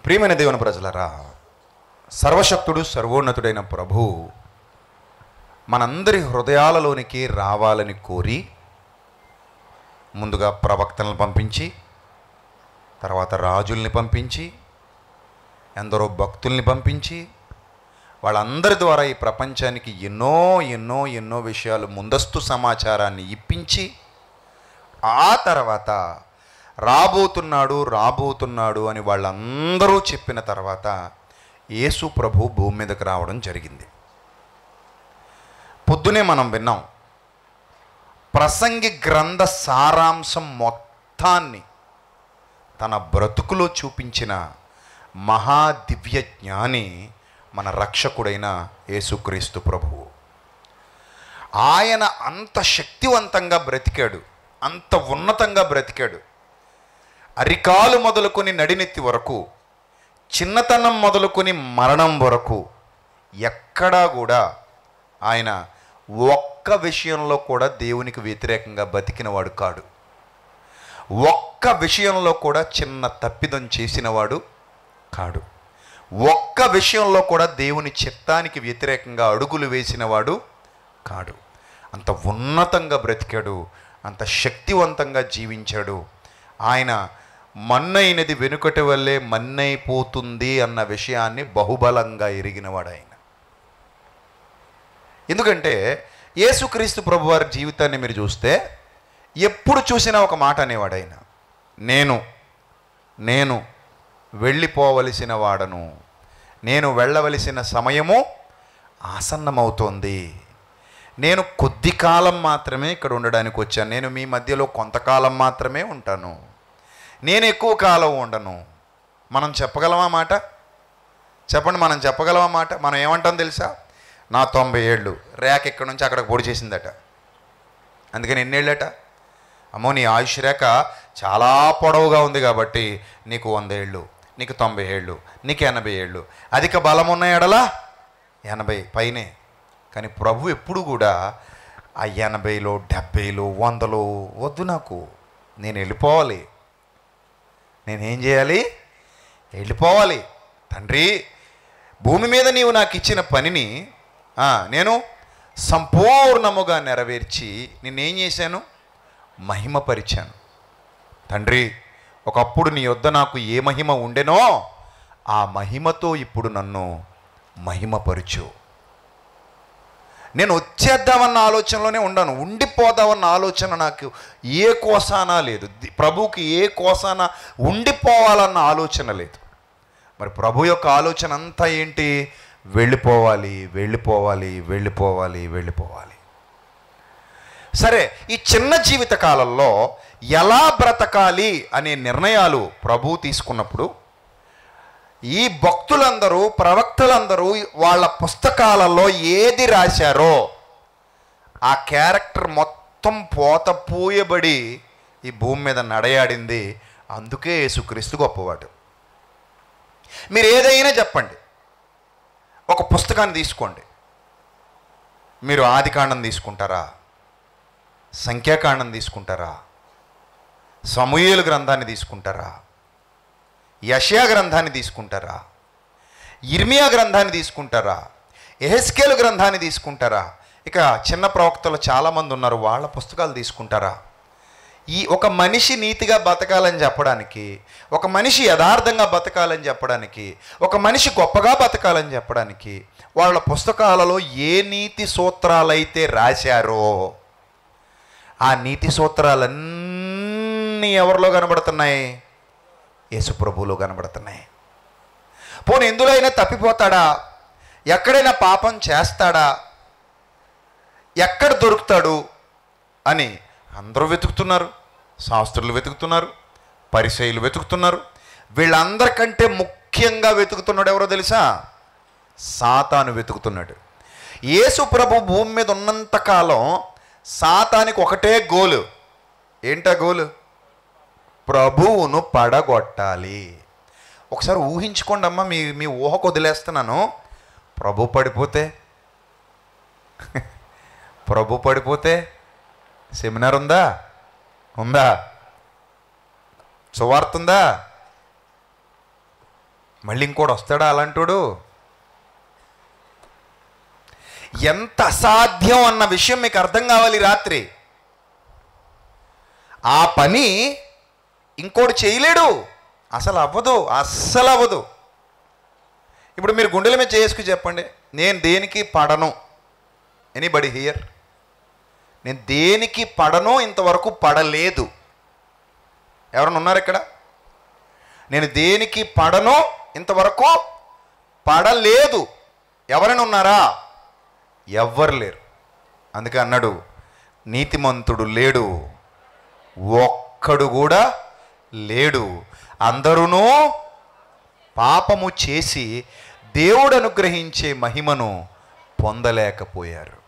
ప్రియమైన దేవుని ప్రజలరా సర్వశక్తుడు సర్వోన్నతుడైన ప్రభు మనందరి హృదయాలలోనికి రావాలని కోరి ముందుగా ప్రవక్తలను పంపించి తర్వాత రాజుల్ని పంపించి ఎందరో భక్తుల్ని పంపించి వాళ్ళందరి ద్వారా ఈ ప్రపంచానికి ఎన్నో ఎన్నో ఎన్నో విషయాలు ముందస్తు సమాచారాన్ని ఇప్పించి ఆ తర్వాత రాబోతున్నాడు రాబోతున్నాడు అని వాళ్ళందరూ చెప్పిన తర్వాత యేసు ప్రభు భూమి మీదకి రావడం జరిగింది పొద్దునే మనం విన్నాం ప్రసంగి గ్రంథ సారాంశం మొత్తాన్ని తన బ్రతుకులో చూపించిన మహా దివ్య జ్ఞాని మన రక్షకుడైన యేసుక్రీస్తు ప్రభువు ఆయన అంత శక్తివంతంగా బ్రతికాడు అంత ఉన్నతంగా బ్రతికాడు అరికాలు మొదలుకొని నడినెత్తి వరకు చిన్నతనం మొదలుకొని మరణం వరకు ఎక్కడా కూడా ఆయన ఒక్క విషయంలో కూడా దేవునికి వ్యతిరేకంగా బతికినవాడు కాడు ఒక్క విషయంలో కూడా చిన్న తప్పిదం చేసినవాడు కాడు ఒక్క విషయంలో కూడా దేవుని చిత్తానికి వ్యతిరేకంగా అడుగులు వేసినవాడు కాడు అంత ఉన్నతంగా బ్రతికాడు అంత శక్తివంతంగా జీవించాడు ఆయన మన్నైనది వెనుకటి వల్లే మన్నైపోతుంది అన్న విషయాన్ని బహుబలంగా ఎరిగినవాడు ఆయన ఎందుకంటే యేసుక్రీస్తు ప్రభువారి జీవితాన్ని మీరు చూస్తే ఎప్పుడు చూసినా ఒక మాట అనేవాడు ఆయన నేను నేను వెళ్ళిపోవలసిన వాడను నేను వెళ్ళవలసిన సమయము ఆసన్నమవుతోంది నేను కొద్ది కాలం మాత్రమే ఇక్కడ ఉండడానికి వచ్చాను నేను మీ మధ్యలో కొంతకాలం మాత్రమే ఉంటాను నేను ఎక్కువ కాలం ఉండను మనం చెప్పగలమా మాట చెప్పండి మనం చెప్పగలమా మాట మనం ఏమంటాం తెలుసా నా తొంభై ఏళ్ళు రేఖ ఇక్కడి నుంచి అక్కడికి పొడి చేసిందట అందుకని ఎన్నేళ్ళట అమ్మో నీ ఆయుష్ రేఖ చాలా పొడవుగా ఉంది కాబట్టి నీకు వంద ఏళ్ళు నీకు తొంభై ఏళ్ళు నీకు ఎనభై ఏళ్ళు అధిక బలం ఉన్న ఎడలా ఎనభై పైనే కానీ ప్రభు ఎప్పుడు కూడా ఆ ఎనభైలో డెబ్బైలో వందలో వద్దు నాకు నేను వెళ్ళిపోవాలి నేనేం చేయాలి వెళ్ళిపోవాలి తండ్రి భూమి మీద నీవు నాకు ఇచ్చిన పనిని ఆ, నేను సంపూర్ణముగా నెరవేర్చి నిన్నేం చేశాను మహిమపరిచాను తండ్రి ఒకప్పుడు నీ యొద్ద నాకు ఏ మహిమ ఉండెనో ఆ మహిమతో ఇప్పుడు నన్ను మహిమపరుచు నేను వచ్చేద్దామన్న ఆలోచనలోనే ఉండను ఉండిపోదామన్న ఆలోచన నాకు ఏ కోసానా లేదు ది- ప్రభువుకి ఏ కోసానా ఉండిపోవాలన్న ఆలోచన లేదు మరి ప్రభు యొక్క ఆలోచన అంతా ఏంటి వెళ్ళిపోవాలి వెళ్ళిపోవాలి వెళ్ళిపోవాలి వెళ్ళిపోవాలి సరే ఈ చిన్న జీవిత కాలంలో ఎలా బ్రతకాలి అనే నిర్ణయాలు ప్రభు తీసుకున్నప్పుడు ఈ భక్తులందరూ ప్రవక్తలందరూ వాళ్ళ పుస్తకాలలో ఏది రాశారో ఆ క్యారెక్టర్ మొత్తం పోత పూయబడి ఈ భూమి మీద నడయాడింది అందుకే యేసుక్రీస్తు గొప్పవాడు మీరు ఏదైనా చెప్పండి ఒక పుస్తకాన్ని తీసుకోండి మీరు ఆదికాండం తీసుకుంటారా సంఖ్యాకాండం తీసుకుంటారా సమూయేలు గ్రంథాన్ని తీసుకుంటారా యషయా గ్రంథాన్ని తీసుకుంటారా ఇర్మియా గ్రంథాన్ని తీసుకుంటారా ఎహెస్కేలు గ్రంథాన్ని తీసుకుంటారా ఇక చిన్న ప్రవక్తలు చాలామంది ఉన్నారు వాళ్ళ పుస్తకాలు తీసుకుంటారా ఈ ఒక మనిషి నీతిగా బతకాలని చెప్పడానికి ఒక మనిషి యథార్థంగా బతకాలని చెప్పడానికి ఒక మనిషి గొప్పగా బతకాలని చెప్పడానికి వాళ్ళ పుస్తకాలలో ఏ నీతి సూత్రాలైతే రాశారో ఆ నీతి సూత్రాలన్నీ ఎవరిలో కనబడుతున్నాయి యేసుప్రభువులో కనబడుతున్నాయి పోనీ ఎందులో అయినా తప్పిపోతాడా ఎక్కడైనా పాపం చేస్తాడా ఎక్కడ దొరుకుతాడు అని అందరూ వెతుకుతున్నారు శాస్త్రులు వెతుకుతున్నారు పరిచయులు వెతుకుతున్నారు వీళ్ళందరికంటే ముఖ్యంగా వెతుకుతున్నాడు ఎవరో తెలుసా సాతాను వెతుకుతున్నాడు యేసు ప్రభు భూమి మీద ఉన్నంతకాలం సాతానికి ఒకటే గోలు ఏంటా గోలు ప్రభువును పడగొట్టాలి ఒకసారి ఊహించుకోండి అమ్మా మీ మీ ఊహకు వదిలేస్తున్నాను ప్రభు పడిపోతే ప్రభు పడిపోతే సెమినార్ ఉందా ఉందా సువార్త ఉందా మళ్ళీ ఇంకోటి వస్తాడా అలాంటోడు ఎంత అసాధ్యం అన్న విషయం మీకు అర్థం కావాలి ఈ రాత్రి ఆ పని ఇంకోటి చేయలేడు అసలు అవ్వదు అస్సలు అవ్వదు ఇప్పుడు మీరు గుండెల మీద చేసుకు చెప్పండి నేను దేనికి పడను ఎనీబడి హియర్ నేను దేనికి పడను ఇంతవరకు పడలేదు ఎవరైనా ఉన్నారు ఇక్కడ నేను దేనికి పడను ఇంతవరకు పడలేదు ఎవరైనా ఉన్నారా ఎవ్వరు లేరు అందుకే అన్నాడు నీతిమంతుడు లేడు ఒక్కడు కూడా లేడు అందరూనూ పాపము చేసి దేవుడు అనుగ్రహించే మహిమను పొందలేకపోయారు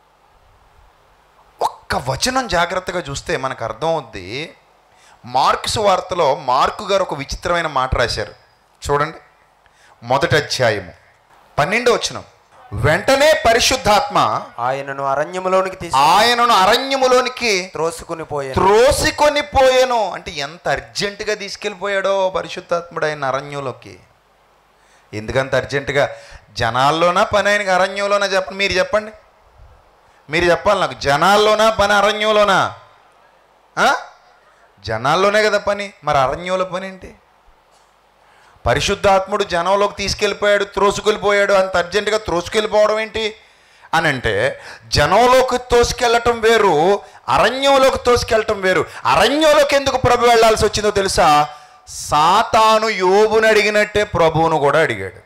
ఒక్క వచనం జాగ్రత్తగా చూస్తే మనకు అర్థమవుద్ది మార్క్స్ వార్తలో మార్కు గారు ఒక విచిత్రమైన మాట రాశారు చూడండి మొదటి అధ్యాయము పన్నెండు వచనం వెంటనే పరిశుద్ధాత్మ ఆయనను అరణ్యములోనికి తీసి ఆయనను అరణ్యములోనికి త్రోసుకుని పోయాను త్రోసికొని పోయాను అంటే ఎంత అర్జెంటుగా తీసుకెళ్ళిపోయాడో పరిశుద్ధాత్ముడు ఆయన అరణ్యంలోకి ఎందుకంత అర్జెంటుగా జనాల్లోనా పని ఆయనకి అరణ్యంలోనా చెప్పండి మీరు చెప్పండి మీరు చెప్పాలి నాకు జనాల్లోనా పని అరణ్యంలోనా ఆ? జనాల్లోనే కదా పని మరి అరణ్యంలో పని ఏంటి పరిశుద్ధాత్ముడు జనంలోకి తీసుకెళ్ళిపోయాడు త్రోసుకెళ్ళిపోయాడు అంత అర్జెంటుగా త్రోసుకెళ్ళిపోవడం ఏంటి అని అంటే జనంలోకి తోసుకెళ్ళటం వేరు అరణ్యంలోకి తోసుకెళ్ళటం వేరు అరణ్యంలోకి ఎందుకు ప్రభు వెళ్ళాల్సి వచ్చిందో తెలుసా సాతాను యోబుని అడిగినట్టే ప్రభువును కూడా అడిగాడు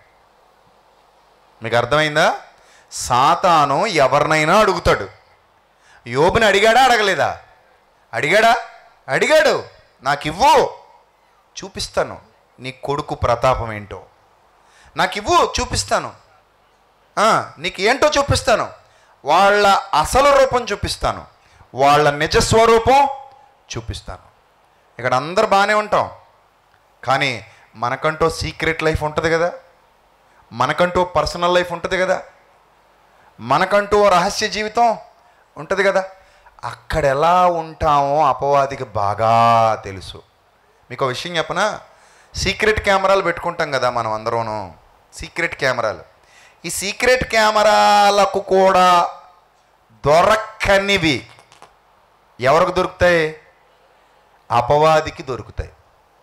మీకు అర్థమైందా సాతాను ఎవరినైనా అడుగుతాడు యోబుని అడిగాడా అడగలేదా అడిగాడా అడిగాడు నాకు ఇవ్వు చూపిస్తాను నీ కొడుకు ప్రతాపం ఏంటో నాకు ఇవ్వు చూపిస్తాను ఆ, నీకు ఏంటో చూపిస్తాను వాళ్ళ అసలు రూపం చూపిస్తాను వాళ్ళ నిజ స్వరూపం చూపిస్తాను ఇక్కడ అందరు బాగానే ఉంటాం కానీ మనకంటూ సీక్రెట్ లైఫ్ ఉంటుంది కదా మనకంటూ పర్సనల్ లైఫ్ ఉంటుంది కదా మనకంటూ ఓ రహస్య జీవితం ఉంటుంది కదా అక్కడ ఎలా ఉంటామో అపవాదికి బాగా తెలుసు మీకు ఒక విషయం చెప్పనా సీక్రెట్ కెమెరాలు పెట్టుకుంటాం కదా మనం అందరూను సీక్రెట్ కెమెరాలు ఈ సీక్రెట్ కెమెరాలకు కూడా దొరకనివి ఎవరికి దొరుకుతాయి అపవాదికి దొరుకుతాయి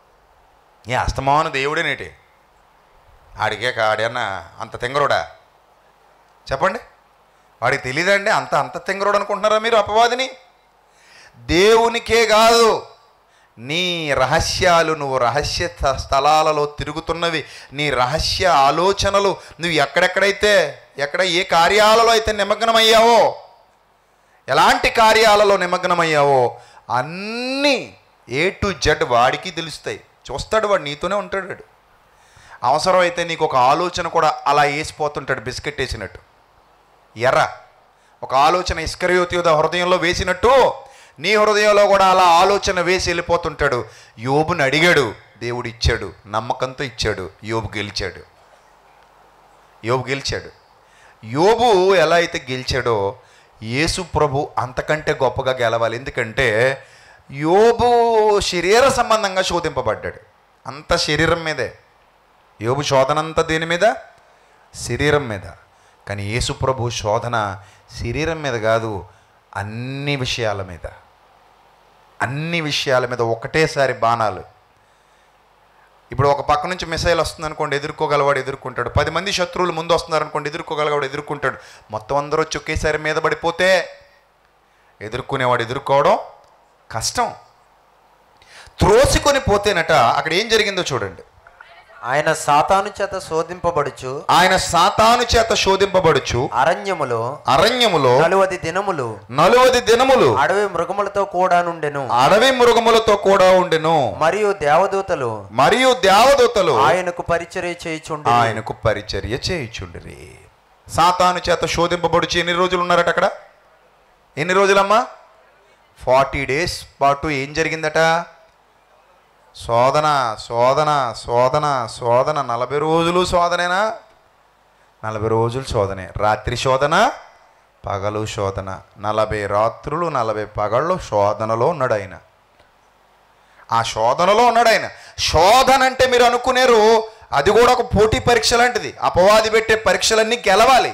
ఏ అస్తమాను దేవుడేనేటి ఆడికే ఆడన్నా అంత తెంగరుడా చెప్పండి వాడికి తెలియదండి అంత అంత తెంగరుడు అనుకుంటున్నారా మీరు అపవాదిని దేవునికే కాదు నీ రహస్యాలు నువ్వు రహస్య స్థ- స్థలాలలో తిరుగుతున్నవి నీ రహస్య ఆలోచనలు నువ్వు ఎక్కడెక్కడైతే ఎక్కడ ఏ కార్యాలలో అయితే నిమగ్నమయ్యావో ఎలాంటి కార్యాలలో నిమగ్నమయ్యావో అన్నీ ఏ టు జెడ్ వాడికి తెలుస్తాయి చూస్తాడు వాడు నీతోనే ఉంటాడు వాడు అవసరమైతే నీకు ఒక ఆలోచన కూడా అలా వేసిపోతుంటాడు బిస్కెట్ వేసినట్టు ఎర్ర ఒక ఆలోచన ఇస్కరయోతియోద హృదయంలో వేసినట్టు నీ హృదయంలో కూడా అలా ఆలోచన వేసి వెళ్ళిపోతుంటాడు యోబుని అడిగాడు దేవుడు ఇచ్చాడు నమ్మకంతో ఇచ్చాడు యోబు గెలిచాడు యోబు గెలిచాడు యోబు ఎలా అయితే గెలిచాడో యేసు ప్రభు అంతకంటే గొప్పగా గెలవాలి ఎందుకంటే యోబు శరీర సంబంధంగా శోధింపబడ్డాడు అంత శరీరం మీదే యోబు శోధన అంతా దేని మీద శరీరం మీద కానీ యేసు ప్రభు శోధన శరీరం మీద కాదు అన్ని విషయాల మీద అన్ని విషయాల మీద ఒకటేసారి బాణాలు ఇప్పుడు ఒక పక్క నుంచి మిసైల్ వస్తుంది అనుకోండి ఎదుర్కోగలవాడు ఎదుర్కొంటాడు పది మంది శత్రువులు ముందు వస్తున్నారు అనుకోండి ఎదుర్కోగలవాడు ఎదుర్కొంటాడు మొత్తం అందరూ వచ్చి ఒకేసారి మీద పడిపోతే ఎదుర్కొనేవాడు ఎదుర్కోవడం కష్టం త్రోసికొని పోతేనట అక్కడ ఏం జరిగిందో చూడండి ఆయన సాతాను చేత శోధింపబడుచు ఆయన సాతాను చేత శోధింపబడుచు అరణ్యములో అరణ్యములో నలువది దినములు నలువది దినములు అడవి మృగములతో కూడా నుండెను అడవి మృగములతో కూడా ఉండెను మరియు దేవదూతలు మరియు దేవదూతలు ఆయనకు పరిచర్య చేయుచుండి ఆయనకు పరిచర్య చేయుచుండిరి సాతాను చేత శోధింపబడుచు ఎన్ని రోజులు ఉన్నారట అక్కడ ఎన్ని రోజులమ్మా ఫార్టీ డేస్ పాటు ఏం జరిగిందట శోధన శోధన శోధన శోధన నలభై రోజులు శోధనేనా నలభై రోజులు శోధనే రాత్రి శోధన పగలు శోధన నలభై రాత్రులు నలభై పగళ్ళు శోధనలో ఉన్నాడు ఆయన ఆ శోధనలో ఉన్నాడు ఆయన శోధన అంటే మీరు అనుకునేరు అది కూడా ఒక పోటీ పరీక్ష లాంటిది అపవాది పెట్టే పరీక్షలన్నీ గెలవాలి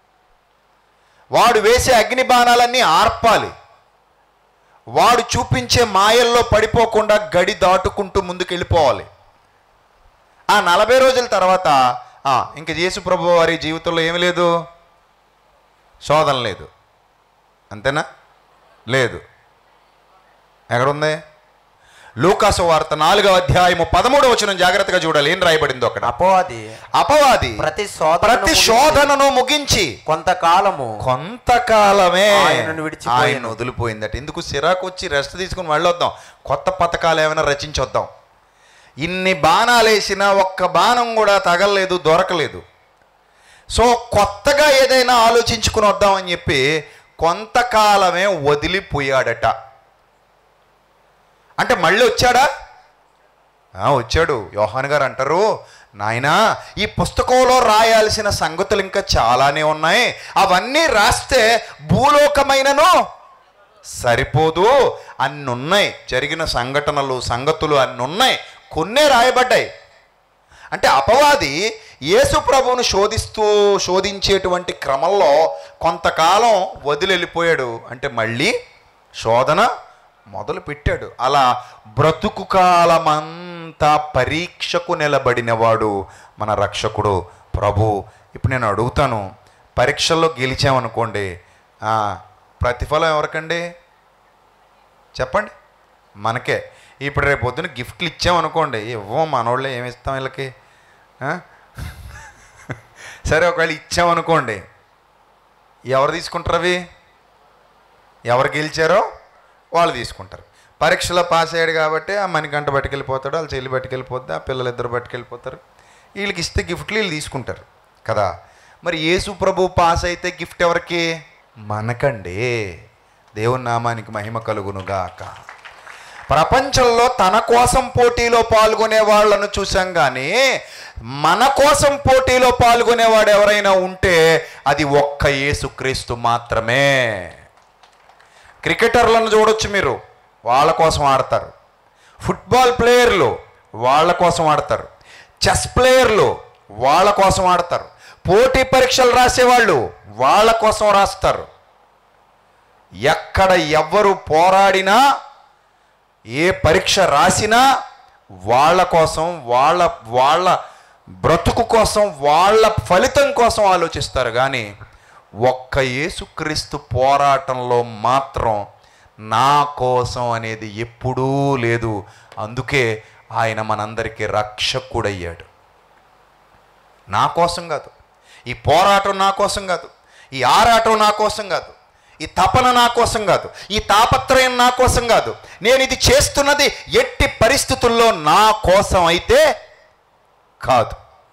వాడు వేసే అగ్ని బాణాలన్నీ ఆర్పాలి వాడు చూపించే మాయల్లో పడిపోకుండా గడి దాటుకుంటూ ముందుకు వెళ్ళిపోవాలి ఆ నలభై రోజుల తర్వాత ఆ, ఇంక యేసు ప్రభు వారి జీవితంలో ఏమి లేదు శోధన లేదు అంతేనా లేదు ఎక్కడుంది లూకాసు వార్త నాలుగవ అధ్యాయము పదమూడవ వచనం జాగ్రత్తగా చూడాలి ఏం రాయబడిందో అక్కడ అపవాది అపవాది ప్రతి శోధనను ప్రతి ముగించి శోధనను ముగించి కొంతకాలము కొంతకాలమే ఆయనను విడిచిపోయెను. ఆయన వదిలిపోయిందట ఎందుకు సిరాకు వచ్చి రెస్ట్ తీసుకుని వెళ్ళొద్దాం కొత్త పథకాలు ఏమైనా రచించొద్దాం ఇన్ని బాణాలు వేసినా ఒక్క బాణం కూడా తగలలేదు దొరకలేదు సో కొత్తగా ఏదైనా ఆలోచించుకుని వద్దామని చెప్పి కొంతకాలమే వదిలిపోయాడట అంటే మళ్ళీ వచ్చాడా ఆ, వచ్చాడు యోహాన్ గారు అంటారు నాయనా ఈ పుస్తకంలో రాయాల్సిన సంగతులు ఇంకా చాలానే ఉన్నాయి అవన్నీ రాస్తే భూలోకమైనను సరిపోదు అన్ని ఉన్నాయి జరిగిన సంఘటనలు సంగతులు అన్ని ఉన్నాయి కొన్నే రాయబడ్డాయి అంటే అపవాది యేసు ప్రభువును శోధిస్తూ శోధించేటువంటి క్రమంలో కొంతకాలం వదిలి వెళ్ళిపోయాడు అంటే మళ్ళీ శోధన మొదలు పెట్టాడు అలా బ్రతుకు కాలమంతా పరీక్షకు నిలబడినవాడు మన రక్షకుడు ప్రభు ఇప్పుడు నేను అడుగుతాను పరీక్షల్లో గెలిచామనుకోండి ఆ, ప్రతిఫలం ఎవరికండి చెప్పండి మనకే ఇప్పుడు రేపు పొద్దున గిఫ్ట్లు ఇచ్చామనుకోండి ఇవ్వం మనోళ్ళే ఏమి ఇస్తాం వీళ్ళకి ఆ? సరే ఒకవేళ ఇచ్చామనుకోండి ఎవరు తీసుకుంటారు అవి ఎవరు గెలిచారో వాళ్ళు తీసుకుంటారు పరీక్షలో పాస్ అయ్యాడు కాబట్టి ఆ మణికంట పట్టుకెళ్ళిపోతాడు వాళ్ళ చెల్లి పట్టుకెళ్ళిపోద్ది ఆ పిల్లలు ఇద్దరు పట్టుకెళ్ళిపోతారు వీళ్ళకి ఇస్తే గిఫ్ట్లు వీళ్ళు తీసుకుంటారు కదా మరి యేసు ప్రభు పాస్ అయితే గిఫ్ట్ ఎవరికి మనకండి దేవుని నామానికి మహిమ కలుగునుగాక ప్రపంచంలో తన కోసం పోటీలో పాల్గొనే వాళ్ళను చూసాం కానీ మన కోసం పోటీలో పాల్గొనేవాడు ఎవరైనా ఉంటే అది ఒక్క యేసుక్రీస్తు మాత్రమే క్రికెటర్లను చూడొచ్చు మీరు వాళ్ళ కోసం ఆడతారు ఫుట్బాల్ ప్లేయర్లు వాళ్ళ కోసం ఆడతారు చెస్ ప్లేయర్లు వాళ్ళ కోసం ఆడతారు పోటీ పరీక్షలు రాసేవాళ్ళు వాళ్ళ కోసం రాస్తారు ఎక్కడ ఎవ్వరు పోరాడినా ఏ పరీక్ష రాసినా వాళ్ళ కోసం వాళ్ళ వాళ్ళ బ్రతుకు కోసం వాళ్ళ ఫలితం కోసం ఆలోచిస్తారు కానీ ఒక్క యేసుక్రీస్తు పోరాటంలో మాత్రం నా కోసం అనేది ఎప్పుడూ లేదు అందుకే ఆయన మనందరికీ రక్షకుడయ్యాడు నా కోసం కాదు ఈ పోరాటం నా కోసం కాదు ఈ ఆరాటం నా కోసం కాదు ఈ తపన నా కోసం కాదు ఈ తాపత్రయం నా కోసం కాదు నేను ఇది చేస్తున్నది ఎట్టి పరిస్థితుల్లో నా కోసం అయితే కాదు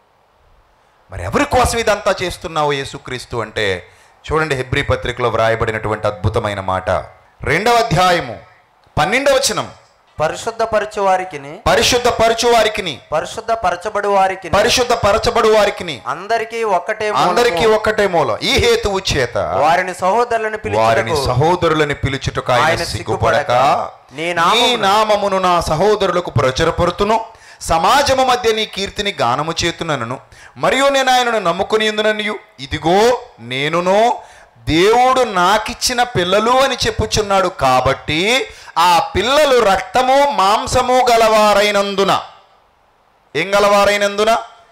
మరి ఎవరి కోసం ఇదంతా చేస్తున్నావు యేసుక్రీస్తు అంటే చూడండి హెబ్రి పత్రికలో వ్రాయబడినటువంటి అద్భుతమైన మాట రెండవ అధ్యాయము పన్నెండవ వచనం పరిశుద్ధపరచు వారికి పరిశుద్ధ పరచు వారికిని పరిశుద్ధ పరచబడు వారికి పరిశుద్ధ పరచబడు వారికిని అందరికీ ఒక్కటే మూలము. అందరికీ ఒక్కటే మూలం ఈ హేతువు చేత వారిని సహోదరులను వారిని పిలుచుటకు సహోదరులని పిలుచుటకు ఆయన ఆయన సిగ్గుపడక సిగ్గుపడక, నీ నామమును- నీ నామమును నా సహోదరులకు ప్రచురపరుతును సమాజము మధ్య నీ కీర్తిని గానము చేతునను మరియు నేను ఆయనను నమ్ముకుని ఉందుననియు ఇదిగో నేనునో దేవుడు నాకిచ్చిన పిల్లలు అని చెప్పుచున్నాడు కాబట్టి ఆ పిల్లలు రక్తము మాంసము గలవారైనందున ఏం గలవారైనందున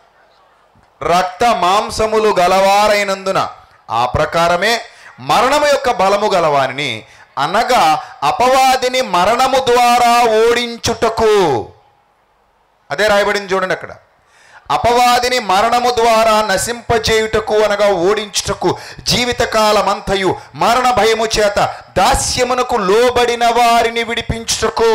రక్త మాంసములు గలవారైనందున ఆ ప్రకారమే మరణము యొక్క బలము గలవారిని అనగా అపవాదిని మరణము ద్వారా ఓడించుటకు అదే రాయబడింది చూడండి అక్కడ అపవాదిని మరణము ద్వారా నశింపజేయుటకు అనగా ఓడించుటకు జీవితకాలమంతయు మరణ భయము చేత దాస్యమునకు లోబడిన వారిని విడిపించుటకు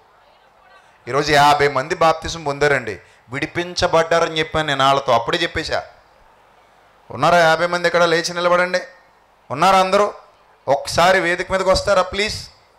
ఈరోజు యాభై మంది బాప్తిసం పొందారండి విడిపించబడ్డారని చెప్పాను నేను వాళ్ళతో అప్పుడే చెప్పేశా ఉన్నారా యాభై మంది ఇక్కడ లేచి నిలబడండి ఉన్నారా అందరూ ఒకసారి వేదిక మీదకి వస్తారా ప్లీజ్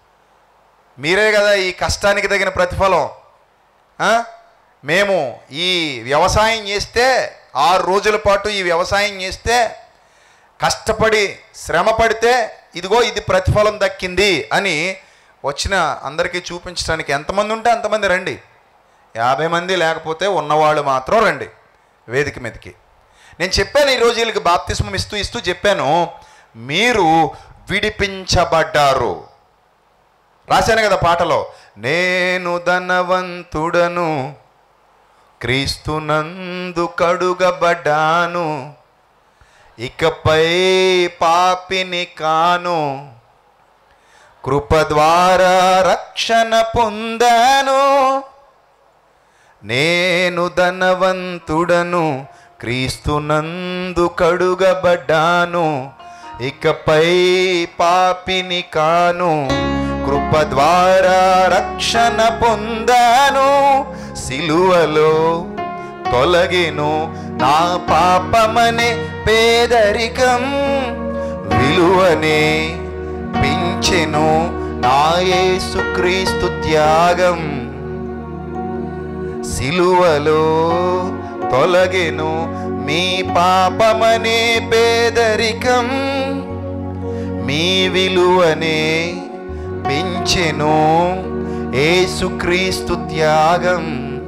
మీరే కదా ఈ కష్టానికి తగిన ప్రతిఫలం ఆ? మేము ఈ వ్యవసాయం చేస్తే ఆరు రోజుల పాటు ఈ వ్యవసాయం చేస్తే కష్టపడి శ్రమ పడితే ఇదిగో ఇది ప్రతిఫలం దక్కింది అని వచ్చిన అందరికీ చూపించడానికి ఎంతమంది ఉంటే అంతమంది రండి యాభై మంది లేకపోతే ఉన్నవాళ్ళు మాత్రం రండి వేదిక మీదకి నేను చెప్పాను ఈరోజు వీళ్ళకి బాప్తిస్మం ఇస్తూ ఇస్తూ చెప్పాను మీరు విడిపించబడ్డారు రాశాను కదా పాటలో నేను ధనవంతుడను క్రీస్తునందు కడుగబడ్డాను ఇకపై పాపిని కాను కృప ద్వారా రక్షణ పొందాను నేను ధనవంతుడను క్రీస్తునందు కడుగబడ్డాను ఇకపై పాపిని కాను కృప ద్వారా రక్షణ పొందాను సిలువలో తొలగిను నా పాపమనే పేదరికం విలువనే పించెను నా యేసుక్రీస్తు త్యాగం సిలువలో తొలగెను మీ పాపమనే పేదరికం మీ విలువనే పెంచెను ఏసుక్రీస్తు త్యాగం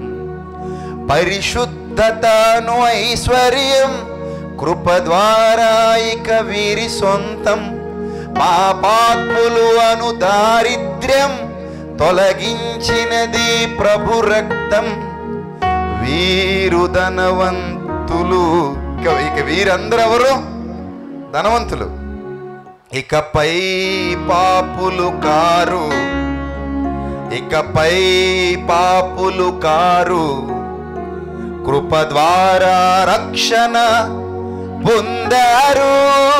పరిశుద్ధతను ఐశ్వర్యం కృప ద్వారా ఇక వీరి సొంతం పాపాత్ములు అను దారిద్ర్యం తొలగించినది ప్రభు రక్తం వీరు ధనవంతులు ఇక ఇక వీరందరూ ఎవరు ధనవంతులు ఇకపై పాపులు కారు ఇకపై పాపులు కారు కృప ద్వారా రక్షణ పొందారు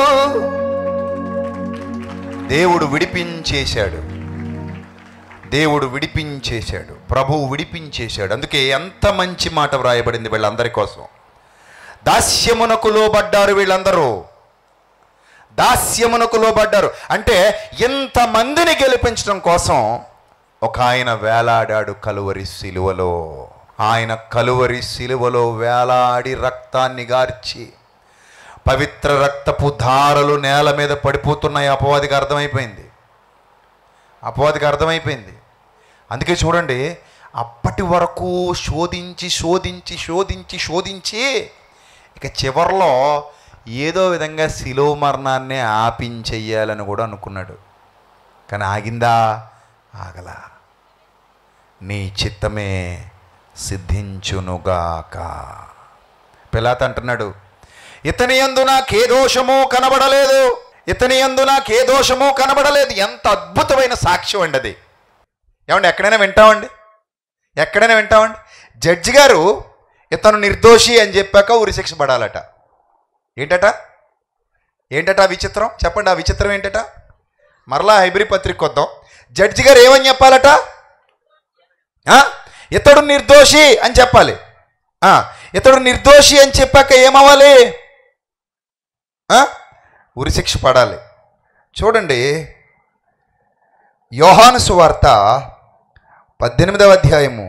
దేవుడు విడిపించేశాడు దేవుడు విడిపించేశాడు ప్రభువు విడిపించేశాడు అందుకే ఎంత మంచి మాట వ్రాయబడింది వీళ్ళందరి కోసం దాస్యమునకు లోబడ్డారు వీళ్ళందరూ దాస్యమునకు లోబడ్డారు అంటే ఇంతమందిని గెలిపించడం కోసం ఒక ఆయన వేలాడాడు కలువరి సిలువలో ఆయన కలువరి సిలువలో వేలాడి రక్తాన్ని గార్చి పవిత్ర రక్తపు ధారలు నేల మీద పడిపోతున్నాయి అపవాదికి అర్థమైపోయింది అపవాదికి అర్థమైపోయింది అందుకే చూడండి అప్పటి వరకు శోధించి శోధించి శోధించి శోధించి ఇక చివర్లో ఏదో విధంగా శిలువ మరణాన్ని ఆపించెయ్యాలని కూడా అనుకున్నాడు కానీ ఆగిందా ఆగలా నీ చిత్తమే సిద్ధించునుగాక పిలాత అంటున్నాడు ఇతని యందు నాకే దోషము కనబడలేదు ఇతని యందు నాకే దోషము కనబడలేదు ఎంత అద్భుతమైన సాక్ష్యం అండి అది ఏమండి ఎక్కడైనా వింటామండి ఎక్కడైనా వింటామండి జడ్జి గారు ఇతను నిర్దోషి అని చెప్పాక ఉరి శిక్ష పడాలట ఏంటట ఏంటట ఆ విచిత్రం చెప్పండి ఆ విచిత్రం ఏంటట మరలా హైబ్రి పత్రిక వద్దాం జడ్జి గారు ఏమని చెప్పాలట ఆ? ఇతడు నిర్దోషి అని చెప్పాలి ఆ, ఇతడు నిర్దోషి అని చెప్పాక ఏమవ్వాలి ఆ? ఉరిశిక్ష పడాలి చూడండి యోహాను సువార్త పద్దెనిమిదవ అధ్యాయము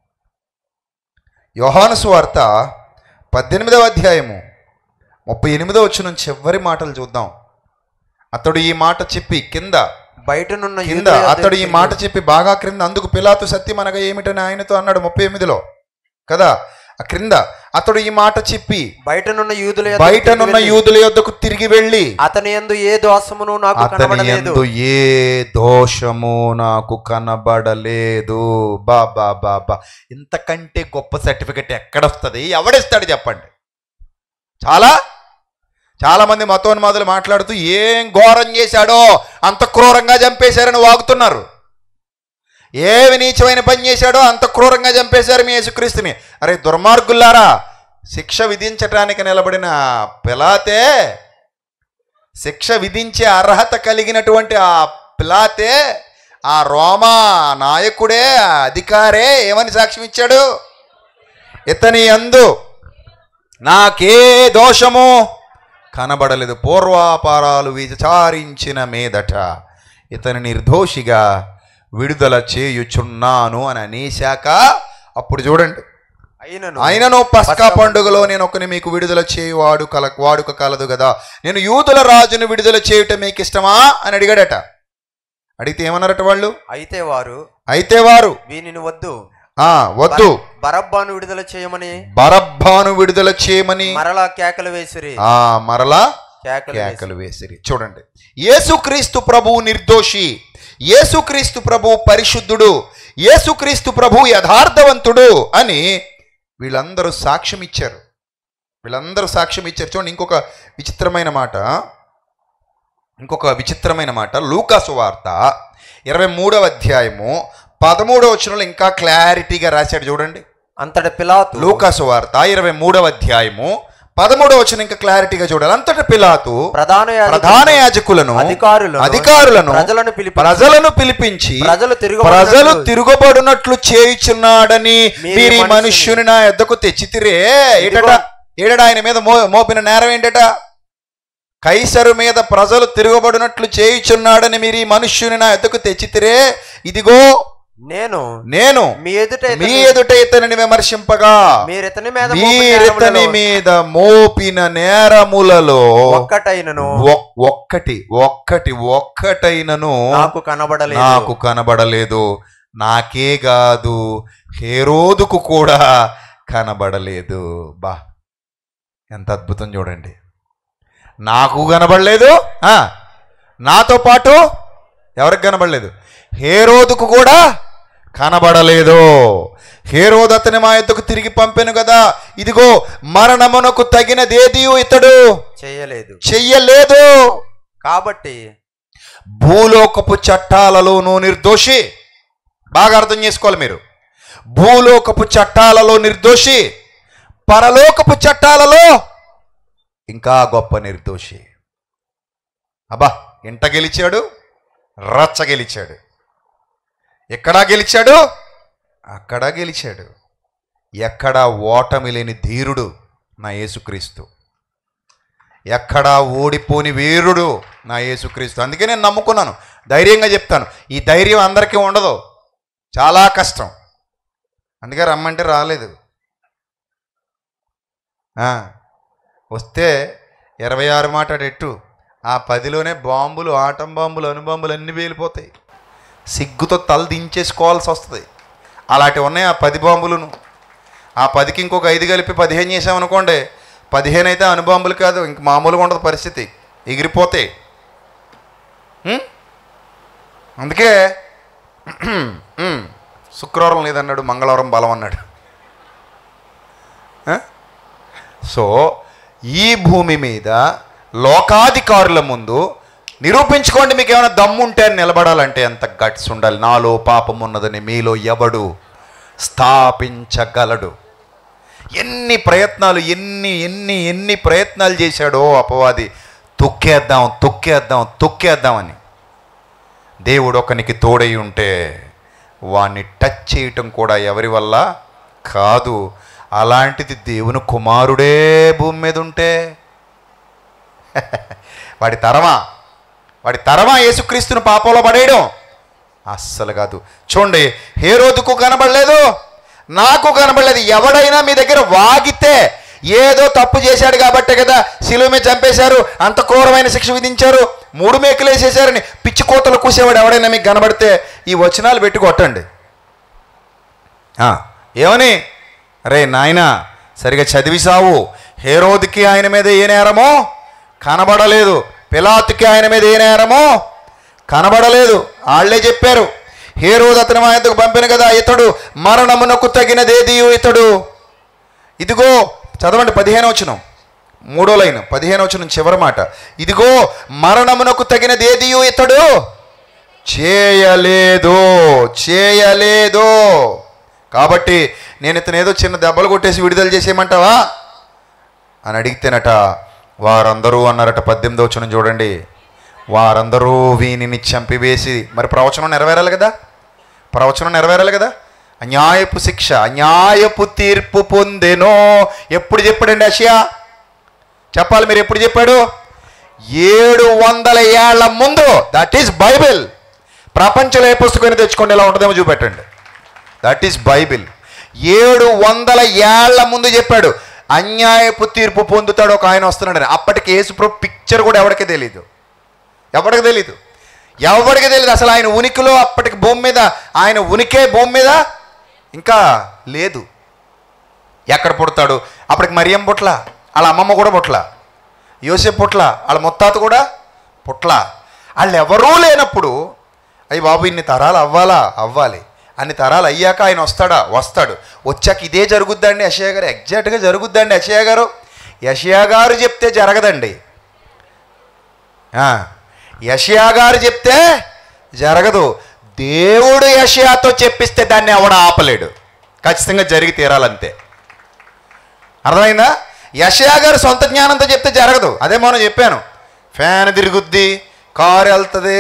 యోహాను సువార్త పద్దెనిమిదవ అధ్యాయము ముప్పై ఎనిమిదవ వచ్చిన చివరి మాటలు చూద్దాం అతడు ఈ మాట చెప్పి కింద బయటనున్న కింద యూదుల యొద్దకు అతడు ఈ తిరిగి, మాట చెప్పి బాగా క్రింద అందుకు పిలాతు సత్యం అనగా ఏమిటని ఆయనతో అన్నాడు ముప్పై ఎనిమిదిలో కదా ఆ క్రింద అతడు ఈ మాట చెప్పి బయటనున్న యూదుల యొద్దకు బయటనున్న తిరిగి వెళ్ళి, యూదుల యొద్దకు తిరిగి వెళ్ళి అతని యందు ఏ దోషమును నాకు అతని కనబడలేదు యందు ఏ దోషము నాకు కనబడలేదు బా బా బా బా ఇంతకంటే గొప్ప సర్టిఫికెట్ ఎక్కడొస్తుంది ఎవడిస్తాడు చెప్పండి చాలా చాలా మంది మతోన్మాదులు మాట్లాడుతూ ఏం ఘోరం చేశాడో అంత క్రూరంగా చంపేశారని వాగుతున్నారు ఏమి నీచమైన పని చేశాడో అంత క్రూరంగా చంపేశారు మీ యేసుక్రీస్తుని అరే దుర్మార్గుల్లారా శిక్ష విధించటానికి నిలబడిన పిలాతే శిక్ష విధించే అర్హత కలిగినటువంటి ఆ పిలాతే ఆ రోమా నాయకుడే ఆ అధికారే ఏమని సాక్ష్యం ఇచ్చాడు ఇతని అందు నాకే దోషము కనబడలేదు పూర్వాపారాలు విచారించిన మీదట ఇతని నిర్దోషిగా విడుదల చేయుచున్నాను అని అనేశాక అప్పుడు చూడండి అయినను ఆయనను పస్కా పండుగలో నేను ఒకని మీకు విడుదల చేయువాడు కల వాడుక కలదు కదా నేను యూదుల రాజును విడుదల చేయుట మీకు ఇష్టమా అని అడిగాడట అడిగితే ఏమన్నారట వాళ్ళు అయితే వారు అయితే వారు వీనిని వద్దు ఆ వద్దు బరబ్బాను విడుదల చేయమని బరబ్బాను విడుదల చేయమని మరలా కేకలు వేసిరి ఆ మరలా కేకలు వేసిరి. కేకలు వేసిరి చూడండి యేసుక్రీస్తు ప్రభువు నిర్దోషి యేసుక్రీస్తు ప్రభువు పరిశుద్ధుడు యేసుక్రీస్తు ప్రభువు యథార్థవంతుడు అని వీళ్ళందరూ సాక్ష్యం ఇచ్చారు వీళ్ళందరూ సాక్ష్యం ఇచ్చారు చూడండి ఇంకొక విచిత్రమైన మాట ఇంకొక విచిత్రమైన మాట లూకాసు వార్త ఇరవై మూడవ అధ్యాయము పదమూడవ వచనంలో ఇంకా క్లారిటీగా రాశాడు చూడండి అంతటి పిలాతు లూకాసు వార్త ఇరవై మూడవ అధ్యాయము పదమూడవ వచనం ఇంకా క్లారిటీగా చూడాలి అంతట పిలాతు ప్రధాన యాజకులు, ప్రధాన యాజకులను అధికారులను, అధికారులను ప్రజలను పిలిపి ప్రజలను పిలిపించి ప్రజలు తిరుగు ప్రజలు తిరుగుబడినట్లు చేయుచున్నాడని మీరు మీరు ఈ మనుషుని- మనుష్యుని నా ఎద్దకు తెచ్చితిరే ఏటట ఇదిగో. ఏడట ఆయన మీద మో మోపిన నేరం ఏంటట కైసరు మీద ప్రజలు తిరుగుబడినట్లు చేయుచున్నాడని మీరు ఈ మనుష్యుని నా ఎద్దకు తెచ్చితిరే ఇదిగో నేను నేను మీ ఎదుట మీ ఇతని- ఎదుట ఇతనిని విమర్శింపగా మీరు ఇతని మీద మోపిన మీరితని నేరములలో మీద మోపిన నేరములలో ఒక్కటైనను ఒక్- ఒక్కటి ఒక్కటి ఒక్కటైనను నాకు కనబడలేదు నాకు కనబడలేదు నాకే కాదు హేరోదుకు కూడా కనబడలేదు బా ఎంత అద్భుతం చూడండి నాకు కనబడలేదు ఆ, నాతో పాటు ఎవరికి కనబడలేదు హేరోదుకు కూడా కనబడలేదు హేరోదు అతని మా ఎద్దుకు తిరిగి పంపెను కదా ఇదిగో మరణమునకు తగినదేదియు ఇతడు చేయలేదు చెయ్యలేదు కాబట్టి భూలోకపు చట్టాలలోనూ నిర్దోషి బాగా అర్థం చేసుకోవాలి మీరు భూలోకపు చట్టాలలో నిర్దోషి పరలోకపు చట్టాలలో ఇంకా గొప్ప నిర్దోషి అబ్బా ఇంట గెలిచాడు రచ్చ గెలిచాడు ఎక్కడా గెలిచాడు అక్కడా గెలిచాడు ఎక్కడా ఓటమి లేని ధీరుడు నా యేసుక్రీస్తు ఎక్కడా ఓడిపోని వీరుడు నా యేసుక్రీస్తు అందుకే నేను నమ్ముకున్నాను ధైర్యంగా చెప్తాను ఈ ధైర్యం అందరికీ ఉండదు చాలా కష్టం అందుకే రమ్మంటే రాలేదు ఆ, వస్తే ఇరవై ఆరు మాట ఎట్టు ఆ పదిలోనే బాంబులు ఆటం బాంబులు అణుబాంబులు అన్నీ వేలిపోతాయి సిగ్గుతో తల దించేసుకోవాల్సి వస్తుంది అలాంటివి ఉన్నాయి ఆ పది బాంబులను ఆ పదికి ఇంకొక ఐదు కలిపి పదిహేను చేసామనుకోండి పదిహేను అయితే అణుబాంబులు కాదు ఇంక మామూలుగా ఉండదు పరిస్థితి ఎగిరిపోతాయి ఉం? అందుకే ఉం, శుక్రవారం లేదన్నాడు మంగళవారం బలం అన్నాడు ఆ? సో ఈ భూమి మీద లోకాధికారుల ముందు నిరూపించుకోండి మీకు ఏమైనా దమ్ముంటే అని నిలబడాలంటే ఎంత గట్స్ ఉండాలి నాలో పాపం ఉన్నదని మీలో ఎవడు స్థాపించగలడు ఎన్ని ప్రయత్నాలు ఎన్ని ఎన్ని ఎన్ని ప్రయత్నాలు చేశాడో అపవాది తొక్కేద్దాం తొక్కేద్దాం తొక్కేద్దామని దేవుడు ఒకనికి తోడై ఉంటే వాణ్ణి టచ్ చేయటం కూడా ఎవరి వల్ల కాదు అలాంటిది దేవుని కుమారుడే భూమి మీద ఉంటే వాడి తరమా వాడి తరమా యేసుక్రీస్తుని పాపంలో పడేయడం అస్సలు కాదు చూడండి ఏ రోజుకు కనబడలేదు నాకు కనబడలేదు ఎవడైనా మీ దగ్గర వాగితే ఏదో తప్పు చేశాడు కాబట్టే కదా శిలువ మీద చంపేశారు అంత క్రూరమైన శిక్ష విధించారు మూడు మేకులు వేసేశారని పిచ్చి కోతలు కూసేవాడు ఎవడైనా మీకు కనబడితే ఈ వచనాలు పెట్టి కొట్టండి ఆ, ఏమని రే నాయనా సరిగా చదివిసావు హేరోదికి ఆయన మీద ఏ నేరమో కనబడలేదు పిలాతుకి ఆయన మీద ఏ నేరమో కనబడలేదు వాళ్ళే చెప్పారు హేరోదు అతని మా యొద్దకు పంపిన కదా ఇతడు మరణమునకు తగినదేదియు ఇతడు ఇదిగో చదవండి పదిహేను వచనం మూడో లైన్ పదిహేను వచనం చివరి మాట ఇదిగో మరణమునకు తగినదేదియు ఇతడు చేయలేదు చేయలేదు కాబట్టి నేను ఇతను ఏదో చిన్న దెబ్బలు కొట్టేసి విడుదల చేసేయమంటావా అని అడిగితేనట వారందరూ అన్నారట పద్దెనిమిది వచనం చూడండి వారందరూ వీనిని చంపివేసి మరి ప్రవచనం నెరవేరాలి కదా ప్రవచనం నెరవేరాలి కదా అన్యాయపు శిక్ష అన్యాయపు తీర్పు పొందెనో ఎప్పుడు చెప్పాడండి అషియా చెప్పాలి మీరు ఎప్పుడు చెప్పాడు ఏడు వందల ఏళ్ల ముందు దట్ ఈస్ బైబిల్ ప్రపంచంలో ఏ పుస్తకం తెచ్చుకోండి ఎలా ఉంటుందేమో చూపెట్టండి దట్ ఈస్ బైబిల్ ఏడు వందల ఏళ్ల ముందు చెప్పాడు అన్యాయపు తీర్పు పొందుతాడు ఒక ఆయన వస్తున్నాడని అప్పటికి యేసుప్రభు పిక్చర్ కూడా ఎవరికి తెలియదు ఎవరికి తెలీదు ఎవరికి తెలియదు అసలు ఆయన ఉనికిలో అప్పటికి భూమి మీద ఆయన ఉనికే భూమి మీద ఇంకా లేదు ఎక్కడ పుడతాడు అప్పటికి మరియం పుట్ల వాళ్ళ అమ్మమ్మ కూడా పుట్ల యోసేపు పుట్ల వాళ్ళ ముత్తాత కూడా పుట్ల వాళ్ళు ఎవరూ లేనప్పుడు అయ్యి బాబు ఇన్ని తరాలు అవ్వాలా అవ్వాలి అన్ని తరాలు అయ్యాక ఆయన వస్తాడా వస్తాడు వచ్చాక ఇదే జరుగుద్దండి యషయా గారు ఎగ్జాక్ట్గా జరుగుద్దండి యషయా గారు యషయా గారు చెప్తే జరగదండి ఆ, యషయా గారు చెప్తే జరగదు దేవుడు యషయాతో చెప్పిస్తే దాన్ని ఎవడ ఆపలేడు ఖచ్చితంగా జరిగి తీరాలంతే అర్థమైందా యషయా గారు సొంత జ్ఞానంతో చెప్తే జరగదు అదే మనం చెప్పాను ఫ్యాన్ తిరుగుద్ది కారు వెళ్తుంది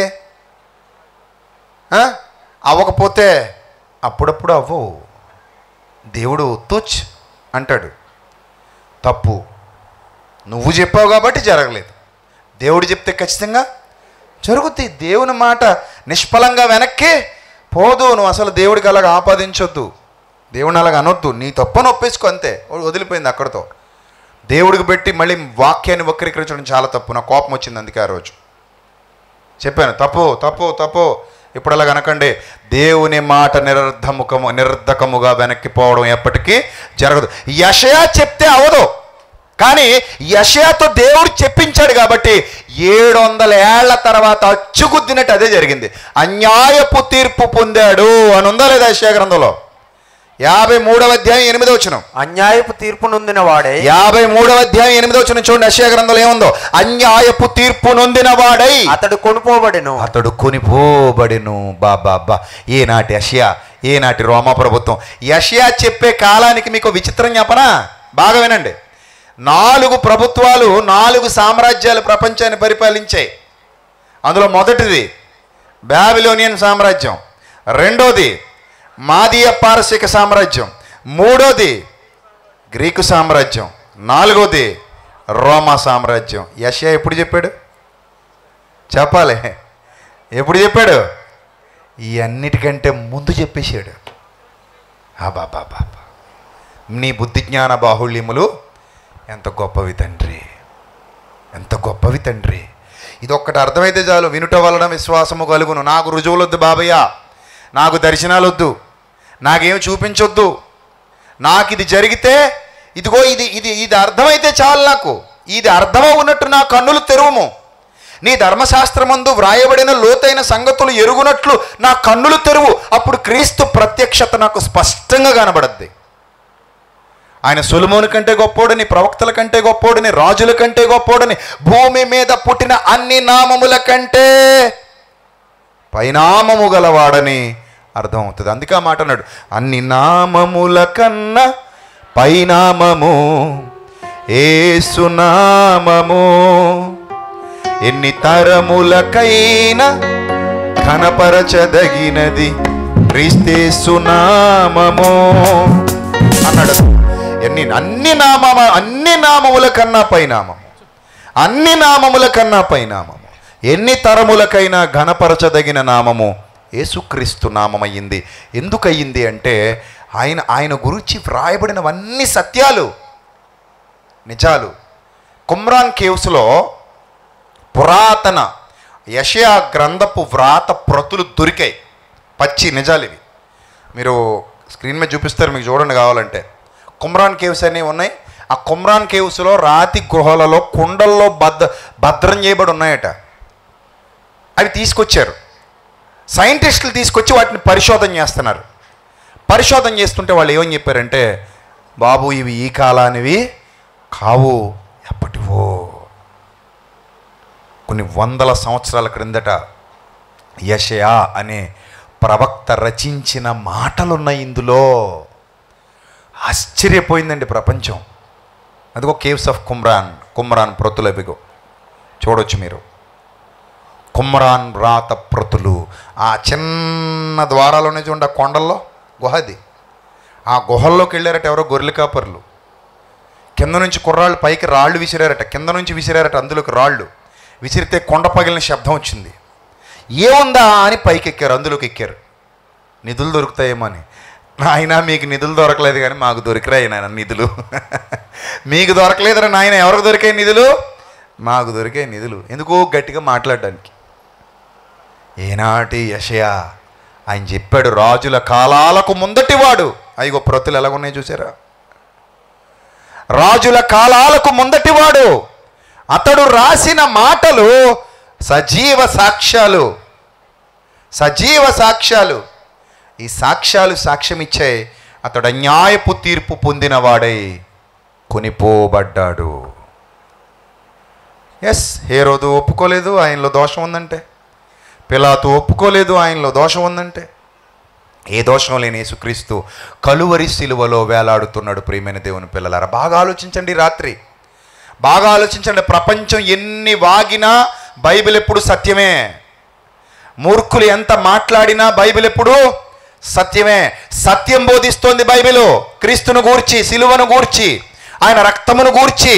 ఆ? అవ్వకపోతే అప్పుడప్పుడు అవ్వవు దేవుడు తుచ్ అంటాడు తప్పు నువ్వు చెప్పావు కాబట్టి జరగలేదు దేవుడు చెప్తే ఖచ్చితంగా జరుగుద్ది దేవుని మాట నిష్ఫలంగా వెనక్కి పోదు నువ్వు అసలు దేవుడికి అలాగ ఆపాదించొద్దు దేవుని అలాగ అనొద్దు నీ తప్పని ఒప్పేసుకో అంతే వదిలిపోయింది అక్కడితో దేవుడికి పెట్టి మళ్ళీ వాక్యాన్ని వక్రీకరించడం చాలా తప్పు నా కోపం వచ్చింది అందుకే ఆ రోజు చెప్పాను తప్పు తప్పు తప్పు ఇప్పుడు అలా కనకండి దేవుని మాట నిరర్ధముఖము నిరర్ధకముగా వెనక్కి పోవడం ఎప్పటికీ జరగదు యషయా చెప్తే అవదు కానీ యషయాతో దేవుడు చెప్పించాడు కాబట్టి ఏడు వందల ఏళ్ల తర్వాత అచ్చుగుద్దినట్టు అదే జరిగింది అన్యాయపు తీర్పు పొందాడు అని ఉందా లేదా యషయా గ్రంథంలో యాభై మూడవ అధ్యాయం ఎనిమిదో వచ్చిన అన్యాయపు తీర్పు నొందిన వాడే యాభై మూడవ అధ్యాయం ఎనిమిదో వచ్చిన చూడండి యషయా గ్రంథంలో ఏముందో అన్యాయపు తీర్పు నొందిన వాడై అతడు కొనుపోబడెను అతడు కొనిపోబడిను బాబా బా ఏనాటి యషియా ఏనాటి రోమా ప్రభుత్వం యషియా చెప్పే కాలానికి మీకు విచిత్రం చెప్పనా బాగా వినండి నాలుగు ప్రభుత్వాలు నాలుగు సామ్రాజ్యాలు ప్రపంచాన్ని పరిపాలించాయి అందులో మొదటిది బాబిలోనియన్ సామ్రాజ్యం రెండోది మాదీయ పారసిక సామ్రాజ్యం మూడోది గ్రీకు సామ్రాజ్యం నాలుగోది రోమా సామ్రాజ్యం యషియా ఎప్పుడు చెప్పాడు చెప్పాలి ఎప్పుడు చెప్పాడు ఈ అన్నిటికంటే ముందు చెప్పేశాడు బాబా నీ బుద్ధి జ్ఞాన బాహుళ్యములు ఎంత గొప్పవి తండ్రి ఎంత గొప్పవి తండ్రి ఇది ఒక్కటి అర్థమైతే చాలు వినుట వలన విశ్వాసము కలుగును నాకు రుజువులొద్దు బాబయ్య నాకు దర్శనాలొద్దు నాకేం చూపించొద్దు నాకు ఇది జరిగితే ఇదిగో ఇది ఇది ఇది అర్థమైతే చాలు నాకు ఇది అర్థమై ఉన్నట్టు నా కన్నులు తెరువుము నీ ధర్మశాస్త్రమందు వ్రాయబడిన లోతైన సంగతులు ఎరుగునట్లు నా కన్నులు తెరువు అప్పుడు క్రీస్తు ప్రత్యక్షత నాకు స్పష్టంగా కనబడద్ది ఆయన సొలుమోని కంటే గొప్పోడని ప్రవక్తల కంటే గొప్పోడని రాజుల కంటే గొప్పోడని భూమి మీద పుట్టిన అన్ని నామముల కంటే పైనామము గలవాడని అర్థమవుతుంది అందుకే ఆ మాట అన్నాడు అన్ని నామముల కన్నా పైనామము ఏసునామము ఎన్ని తరములకైనా కనపరచదగినది క్రీస్తేసునామము అన్నాడు ఎన్ని అన్ని నామమ అన్ని నామముల కన్నా పైనామము అన్ని నామముల కన్నా పైనామము ఎన్ని తరములకైనా ఘనపరచదగిన నామము యేసుక్రీస్తు నామమయ్యింది ఎందుకయ్యింది అంటే ఆయన ఆయన గురించి వ్రాయబడినవన్నీ సత్యాలు నిజాలు కుమ్రాన్ కేవ్స్లో పురాతన యషయా గ్రంథపు వ్రాత ప్రతులు దొరికాయి పచ్చి నిజాలు ఇవి మీరు స్క్రీన్ మీద చూపిస్తారు మీకు చూడండి కావాలంటే కుమ్రాన్ కేవ్స్ అనేవి ఉన్నాయి ఆ కుమ్రాన్ కేవ్స్లో రాతి గుహలలో కుండల్లో భద్ర భద్రం చేయబడి ఉన్నాయట అవి తీసుకొచ్చారు సైంటిస్టులు తీసుకొచ్చి వాటిని పరిశోధన చేస్తున్నారు పరిశోధన చేస్తుంటే వాళ్ళు ఏమని చెప్పారంటే బాబు ఇవి ఈ కాలానివి కావు ఎప్పటివో కొన్ని వందల సంవత్సరాల క్రిందట యషయా అనే ప్రవక్త రచించిన మాటలున్నాయి ఇందులో ఆశ్చర్యపోయిందండి ప్రపంచం అదిగో కేవ్స్ ఆఫ్ కుమ్రాన్ కుమ్రాన్ ప్రతులు అవిగో చూడొచ్చు మీరు కుమ్రాన్ రాత ప్రతులు ఆ చిన్న ద్వారాలోనే చూడండి ఆ కొండల్లో గుహది ఆ గుహల్లోకి వెళ్ళారట ఎవరో గొర్రెల కాపర్లు కింద నుంచి కుర్రాళ్ళు పైకి రాళ్ళు విసిరారట కింద నుంచి విసిరారట అందులోకి రాళ్ళు విసిరితే కొండ పగిలిన శబ్దం వచ్చింది ఏముందా అని పైకి ఎక్కారు అందులోకి ఎక్కారు నిధులు దొరుకుతాయేమో అని నాయన మీకు నిధులు దొరకలేదు కానీ మాకు దొరికిరాయి నాయన నిధులు మీకు దొరకలేదురా నాయన ఎవరికి దొరికాయి నిధులు మాకు దొరికాయి నిధులు ఎందుకో గట్టిగా మాట్లాడడానికి ఏనాటి యషయా ఆయన చెప్పాడు రాజుల కాలాలకు ముందటివాడు అయ్యో ప్రతులు ఎలాగున్నాయి చూసారా రాజుల కాలాలకు ముందటివాడు అతడు రాసిన మాటలు సజీవ సాక్ష్యాలు సజీవ సాక్ష్యాలు ఈ సాక్ష్యాలు సాక్ష్యమిచ్చాయి అతడు అన్యాయపు తీర్పు పొందినవాడై కొనిపోబడ్డాడు ఎస్ హేరోదు ఒప్పుకోలేదు ఆయనలో దోషం ఉందంటే పిలాతు ఒప్పుకోలేదు ఆయనలో దోషం ఉందంటే ఏ దోషం లేని యేసుక్రీస్తు కలువరి శిలువలో వేలాడుతున్నాడు ప్రియమైన దేవుని పిల్లలారా బాగా ఆలోచించండి ఈ రాత్రి బాగా ఆలోచించండి ప్రపంచం ఎన్ని వాగినా బైబిల్ ఎప్పుడు సత్యమే మూర్ఖులు ఎంత మాట్లాడినా బైబిల్ ఎప్పుడు సత్యమే సత్యం బోధిస్తోంది బైబిల్ క్రీస్తును గూర్చి సిలువను గూర్చి ఆయన రక్తమును గూర్చి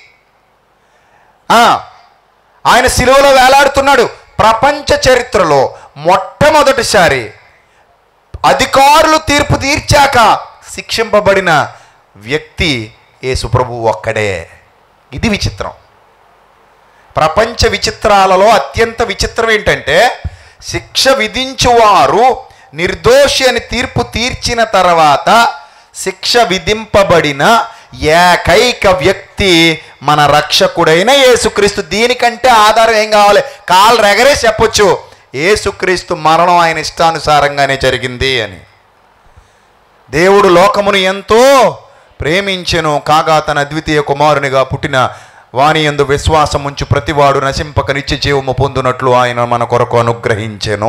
ఆ, ఆయన సిలువలో వేలాడుతున్నాడు ప్రపంచ చరిత్రలో మొట్టమొదటిసారి అధికారులు తీర్పు తీర్చాక శిక్షింపబడిన వ్యక్తి యేసుప్రభు ఒక్కడే ఇది విచిత్రం ప్రపంచ విచిత్రాలలో అత్యంత విచిత్రం ఏంటంటే శిక్ష విధించువారు నిర్దోషి అని తీర్పు తీర్చిన తర్వాత శిక్ష విధింపబడిన ఏకైక వ్యక్తి మన రక్షకుడైన యేసుక్రీస్తు దీనికంటే ఆధారం ఏం కావాలి కాలు రెగరే చెప్పొచ్చు యేసుక్రీస్తు మరణం ఆయన ఇష్టానుసారంగానే జరిగింది అని దేవుడు లోకమును ఎంతో ప్రేమించెను కాగా తన ద్వితీయ కుమారునిగా పుట్టిన వాని యందు విశ్వాసం ఉంచు ప్రతివాడు నశింపక నిత్య జీవము పొందునట్లు ఆయన మన కొరకు అనుగ్రహించెను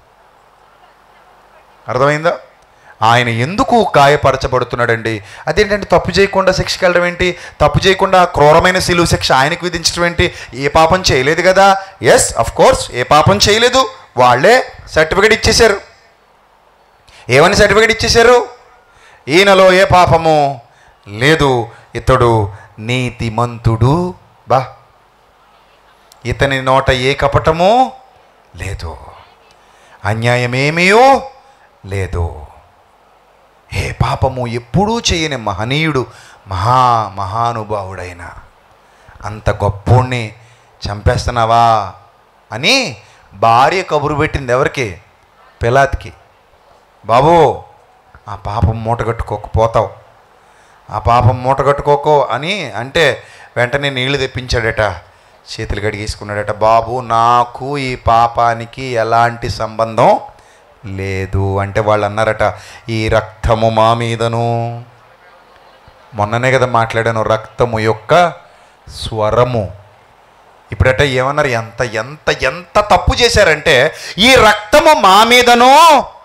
అర్థమైందా ఆయన ఎందుకు గాయపరచబడుతున్నాడండి అదేంటంటే తప్పు చేయకుండా శిక్షకి వెళ్ళడం ఏంటి తప్పు చేయకుండా క్రూరమైన శిలువ శిక్ష ఆయనకు విధించడం ఏంటి ఏ పాపం చేయలేదు కదా ఎస్ అఫ్ కోర్స్ ఏ పాపం చేయలేదు వాళ్ళే సర్టిఫికేట్ ఇచ్చేశారు ఏమని సర్టిఫికేట్ ఇచ్చేశారు ఈయనలో ఏ పాపము లేదు ఇతడు నీతిమంతుడు బా ఇతని నోట ఏ కపటము లేదు అన్యాయమేమీయో లేదు ఏ పాపము ఎప్పుడూ చేయని మహనీయుడు మహా మహానుభావుడైన అంత గొప్పోణ్ణి చంపేస్తున్నావా అని భార్య కబురు పెట్టింది ఎవరికి పిలాత్కి బాబు ఆ పాపం మూటగట్టుకోకపోతావు ఆ పాపం మూటగట్టుకోకో అని అంటే వెంటనే నీళ్లు తెప్పించాడట చేతులు కడిగేసుకున్నాడట బాబు నాకు ఈ పాపానికి ఎలాంటి సంబంధం లేదు అంటే వాళ్ళు అన్నారట ఈ రక్తము మా మీదను మొన్ననే కదా మాట్లాడాను రక్తము యొక్క స్వరము ఇప్పుడట ఏమన్నారు ఎంత ఎంత ఎంత తప్పు చేశారంటే ఈ రక్తము మా మీదను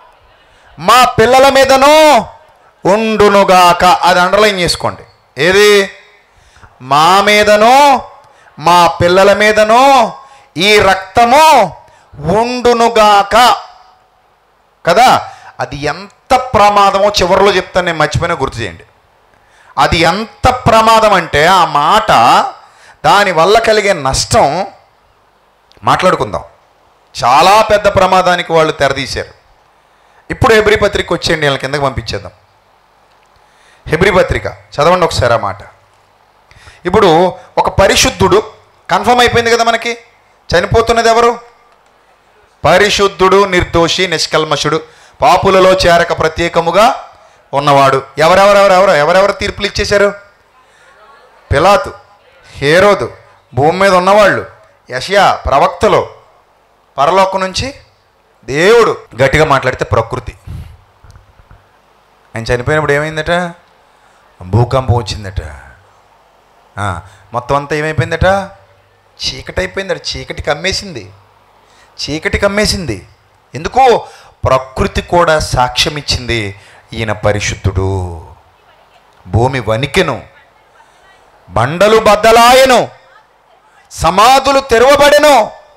మా పిల్లల మీదను ఉండునుగాక అది అండర్లైన్ చేసుకోండి ఏది మా మీదను మా పిల్లల మీదను ఈ రక్తము ఉండునుగాక కదా అది ఎంత ప్రమాదమో చివరిలో చెప్తాను నేను మర్చిపోయినా గుర్తు చేయండి అది ఎంత ప్రమాదం అంటే ఆ మాట దానివల్ల కలిగే నష్టం మాట్లాడుకుందాం చాలా పెద్ద ప్రమాదానికి వాళ్ళు తెరదీశారు ఇప్పుడు హెబ్రి పత్రిక వచ్చేయండి వీళ్ళ కిందకి పంపించేద్దాం హెబ్రి పత్రిక చదవండి ఒకసారి ఆ మాట ఇప్పుడు ఒక పరిశుద్ధుడు కన్ఫర్మ్ అయిపోయింది కదా మనకి చనిపోతున్నది ఎవరు పరిశుద్ధుడు నిర్దోషి నిష్కల్మషుడు పాపులలో చేరక ప్రత్యేకముగా ఉన్నవాడు ఎవరెవరెవరెవరు ఎవరెవరు తీర్పులు ఇచ్చేశారు పిలాతు హేరోదు భూమి మీద ఉన్నవాళ్ళు యషయా ప్రవక్తలు పరలోకం నుంచి దేవుడు గట్టిగా మాట్లాడితే ప్రకృతి ఆయన చనిపోయినప్పుడు ఏమైందట భూకంపం వచ్చిందట ఆ, మొత్తం అంతా ఏమైపోయిందట చీకటి అయిపోయిందట చీకటి కమ్మేసింది చీకటి కమ్మేసింది ఎందుకు ప్రకృతి కూడా సాక్ష్యం ఇచ్చింది ఈయన పరిశుద్ధుడు భూమి వణికెను బండలు బద్దలాయను సమాధులు తెరవబడెను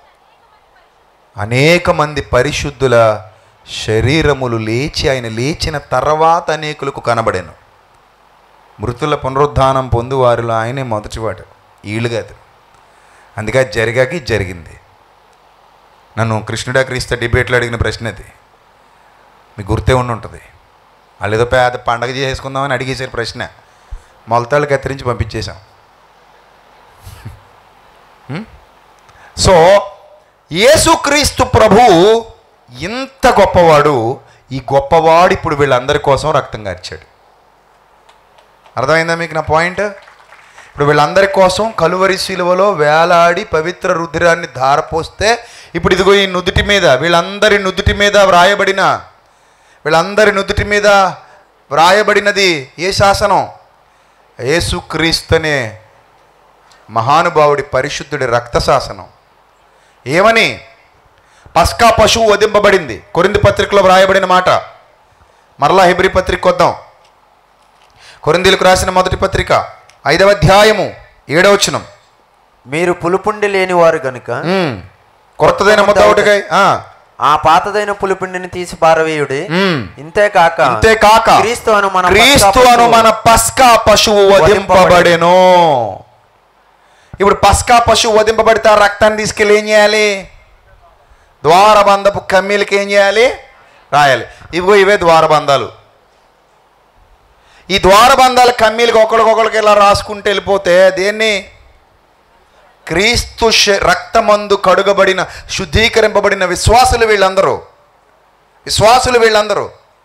అనేక మంది పరిశుద్ధుల శరీరములు లేచి ఆయన లేచిన తర్వాత అనేకులకు కనబడెను మృతుల పునరుద్ధానం పొంది వారిలో ఆయనే మొదటివాడు వీళ్ళు కాదు అందుకే అది జరిగాక ఇది జరిగింది నన్ను కృష్ణుడా క్రీస్తు డిబేట్లో అడిగిన ప్రశ్న అది మీకు గుర్తే ఉండి ఉంటుంది వాళ్ళు ఏదో పేద పండగ చేసుకుందామని అడిగేశారు ప్రశ్న మొలతాళ్ళు కత్తిరించి పంపించేశాం హ్మ్? సో యేసుక్రీస్తు ప్రభు ఇంత గొప్పవాడు ఈ గొప్పవాడు ఇప్పుడు వీళ్ళందరి కోసం రక్తం కార్చాడు అర్థమైందా మీకు నా పాయింట్ ఇప్పుడు వీళ్ళందరి కోసం కలువరి శిలువలో వేలాడి పవిత్ర రుధిరాన్ని ధారపోస్తే ఇప్పుడు ఇదిగో ఈ నుదుటి మీద వీళ్ళందరి నుదుటి మీద వ్రాయబడిన వీళ్ళందరి నుదుటి మీద వ్రాయబడినది ఏ శాసనం యేసుక్రీస్తునే మహానుభావుడి పరిశుద్ధుడి రక్త శాసనం ఏమని పస్కా పశువు వధింపబడింది కొరింది పత్రికలో వ్రాయబడిన మాట మరలా హెబ్రి పత్రిక వద్దాం కొరిందీలకు రాసిన మొదటి పత్రిక ఐదవ అధ్యాయము ఏడవచనం మీరు పులుపుండి లేని వారు గనుక ఉమ్. కొత్తదైన ముద్ద ఒకటికై ఆ, ఆ పాతదైన పులుపుండిని తీసి పారవేయుడి ఉమ్. ఇంతేకాక అంతేకాక క్రీస్తు అను మన క్రీస్తు అను మన పస్కా పశువు వధింపబడెను ఇప్పుడు పస్కా పశువు వధింపబడితే ఆ రక్తాన్ని తీసుకెళ్ళి ఏం చేయాలి ద్వారబంధపు కమ్మీలకి ఏం చేయాలి రాయాలి ఇవిగో ఇవే ద్వారబంధాలు ఈ ద్వారబంధాల కమ్మీలకి ఒకరికొకరికి ఇలా రాసుకుంటూ వెళ్ళిపోతే దేన్ని క్రీస్తు శ- రక్తమందు కడుగబడిన శుద్ధీకరింపబడిన విశ్వాసులు వీళ్ళందరూ విశ్వాసులు వీళ్ళందరూ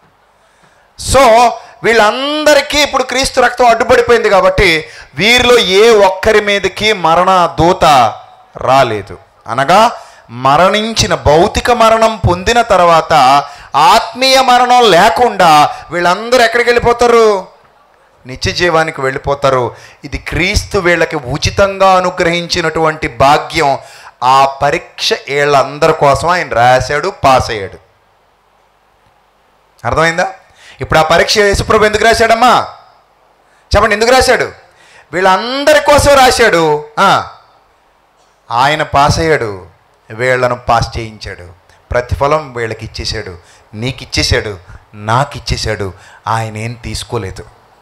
సో వీళ్ళందరికీ ఇప్పుడు క్రీస్తు రక్తం అడ్డుపడిపోయింది కాబట్టి వీరిలో ఏ ఒక్కరి మీదకి మరణ దూత రాలేదు అనగా మరణించిన భౌతిక మరణం పొందిన తర్వాత ఆత్మీయ మరణం లేకుండా వీళ్ళందరూ ఎక్కడికి వెళ్ళిపోతారు నిత్య జీవానికి వెళ్ళిపోతారు ఇది క్రీస్తు వీళ్ళకి ఉచితంగా అనుగ్రహించినటువంటి భాగ్యం ఆ పరీక్ష వీళ్ళందరి కోసం ఆయన రాశాడు పాస్ అయ్యాడు అర్థమైందా ఇప్పుడు ఆ పరీక్ష యేసుప్రభు ఎందుకు రాశాడమ్మా చెప్పండి ఎందుకు రాశాడు వీళ్ళందరి కోసం రాశాడు ఆ, ఆయన పాస్ అయ్యాడు వీళ్ళను పాస్ చేయించాడు ప్రతిఫలం వీళ్ళకి ఇచ్చేశాడు నీకు ఇచ్చేశాడు నాకు ఇచ్చేశాడు ఆయన ఏం తీసుకోలేదు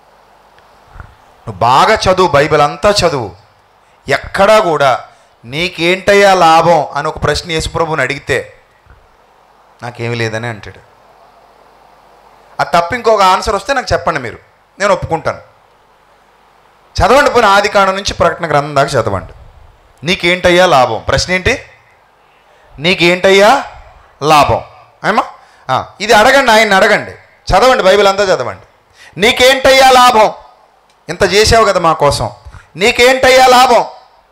నువ్వు బాగా చదువు బైబిల్ అంతా చదువు ఎక్కడా కూడా నీకేంటయ్యా లాభం అని ఒక ప్రశ్న యేసుప్రభుని అడిగితే నాకేమీ లేదని అంటాడు అది తప్ప ఇంకొక ఆన్సర్ వస్తే నాకు చెప్పండి మీరు నేను ఒప్పుకుంటాను చదవండి పోయిన ఆది కాండం నుంచి ప్రకటన గ్రంథం దాకా చదవండి నీకేంటయ్యా లాభం ప్రశ్న ఏంటి నీకేంటయ్యా లాభం ఏమా ఆ, ఇది అడగండి ఆయన్ని అడగండి చదవండి బైబిల్ అంతా చదవండి నీకేంటయ్యా లాభం ఇంత చేసావు కదా మా కోసం నీకేంటయ్యా లాభం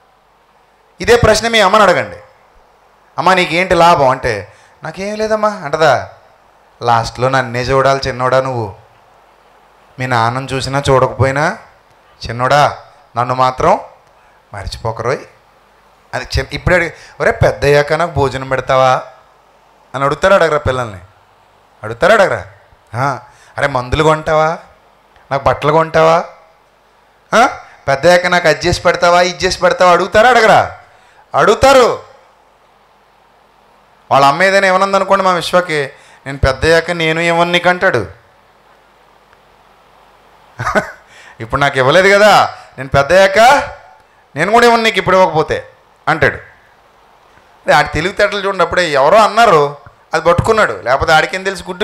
ఇదే ప్రశ్న మీ అమ్మని అడగండి అమ్మ నీకేంటి లాభం అంటే నాకేం లేదమ్మా అంటదా లాస్ట్లో నన్నే చూడాలి చిన్నోడా నువ్వు మీ నాన్నను చూసినా చూడకపోయినా చిన్నోడా నన్ను మాత్రం మర్చిపోకరోయ్ అది చిన్న ఇప్పుడు అడిగి ఒరే పెద్ద అయ్యాక నాకు భోజనం పెడతావా అని అడుగుతారా అడగరా పిల్లల్ని అడుగుతారా అడగరా ఆ, అరే మందులు కొంటావా నాకు బట్టలు కొంటావా ఆ? పెద్ద అయ్యాక నాకు అది చేసి పెడతావా ఇది చేసి పెడతావా అడుగుతారా అడగరా అడుగుతారు వాళ్ళ అమ్మ ఏదైనా ఏమన్నది అనుకోండి మా విశ్వకి నేను పెద్ద అయ్యాక నేను ఏమని నీకు అంటాడు ఇప్పుడు నాకు ఇవ్వలేదు కదా నేను పెద్ద అయ్యాక నేను కూడా ఇవ్వను నీకు ఇప్పుడు ఇవ్వకపోతే అంటాడు అదే ఆడి తెలివితేటలు చూడండి అప్పుడే ఎవరో అన్నారు అది పట్టుకున్నాడు లేకపోతే ఆడికేం తెలుసు గుడ్డు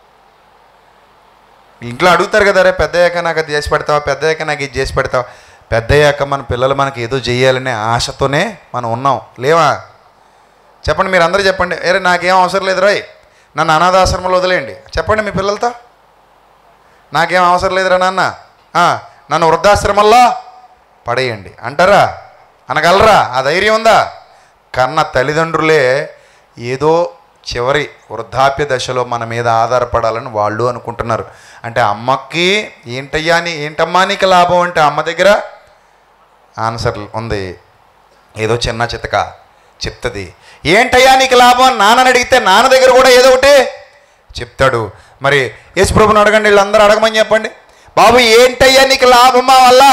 ఇంట్లో అడుగుతారు కదా రే పెద్ద అయ్యాక నాకు అది చేసి పెడతావా పెద్ద అయ్యాక నాకు ఇది చేసి పెడతావా పెద్ద అయ్యాక మన పిల్లలు మనకి ఏదో చేయాలనే ఆశతోనే మనం ఉన్నాం లేవా చెప్పండి మీరు అందరూ చెప్పండి ఏరే నాకేం అవసరం లేదు రోయ్ నన్ను అనాథాశ్రమంలో వదిలేయండి చెప్పండి మీ పిల్లలతో నాకేం అవసరం లేదురా నాన్న ఆ, నన్ను వృద్ధాశ్రమంలో పడేయండి అంటారా అనగలరా ఆ ధైర్యం ఉందా కన్న తల్లిదండ్రులే ఏదో చివరి వృద్ధాప్య దశలో మన మీద ఆధారపడాలని వాళ్ళు అనుకుంటున్నారు అంటే అమ్మకి ఏంటయ్యా అని ఏంటమ్మా నీకు లాభం అంటే అమ్మ దగ్గర ఆన్సర్ ఉంది ఏదో చిన్న చితక చెప్తుంది ఏంటయ్యా నీకు లాభం అని నాన్నని అడిగితే నాన్న దగ్గర కూడా ఏదో ఒకటి చెప్తాడు మరి యేసుప్రభుని అడగండి వీళ్ళందరూ అడగమని చెప్పండి బాబు ఏంటయ్యా నీకు లాభం మా వల్ల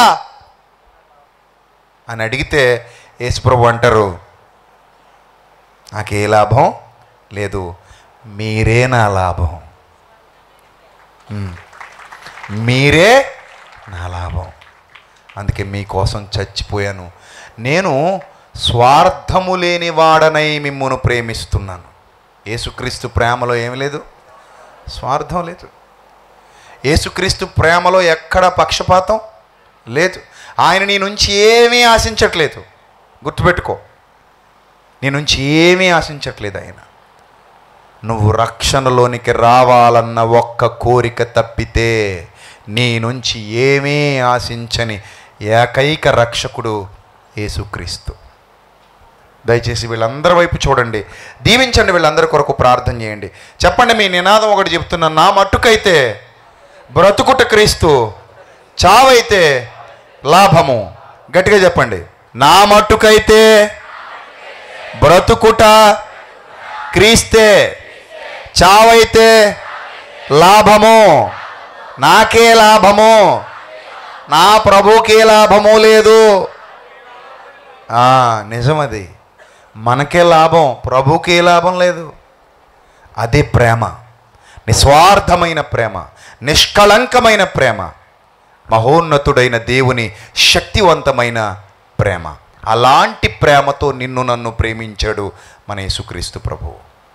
అని అడిగితే యేసుప్రభు అంటారు నాకే లాభం లేదు మీరే నా లాభం ఉమ్. మీరే నా లాభం అందుకే మీకోసం చచ్చిపోయాను నేను స్వార్థము లేని వాడనై మిమ్మును ప్రేమిస్తున్నాను యేసుక్రీస్తు ప్రేమలో ఏమి లేదు స్వార్థం లేదు యేసుక్రీస్తు ప్రేమలో ఎక్కడ పక్షపాతం లేదు ఆయన నీ నుంచి ఏమీ ఆశించట్లేదు గుర్తుపెట్టుకో నీ నుంచి ఏమీ ఆశించట్లేదు ఆయన నువ్వు రక్షణలోనికి రావాలన్న ఒక్క కోరిక తప్పితే నీ నుంచి ఏమీ ఆశించని ఏకైక రక్షకుడు యేసుక్రీస్తు దయచేసి వీళ్ళందరి వైపు చూడండి దీవించండి వీళ్ళందరి కొరకు ప్రార్థన చేయండి చెప్పండి మీ నినాదం ఒకటి చెప్తున్నా నా మట్టుకైతే బ్రతుకుట క్రీస్తు చావైతే లాభము గట్టిగా చెప్పండి నా మట్టుకైతే బ్రతుకుట క్రీస్తే చావైతే లాభము నాకే లాభము నా ప్రభుకే లాభము లేదు ఆ, నిజమది మనకే లాభం ప్రభుకే లాభం లేదు అదే ప్రేమ నిస్వార్థమైన ప్రేమ నిష్కళంకమైన ప్రేమ మహోన్నతుడైన దేవుని శక్తివంతమైన ప్రేమ అలాంటి ప్రేమతో నిన్ను నన్ను ప్రేమించాడు మన యేసుక్రీస్తు ప్రభువు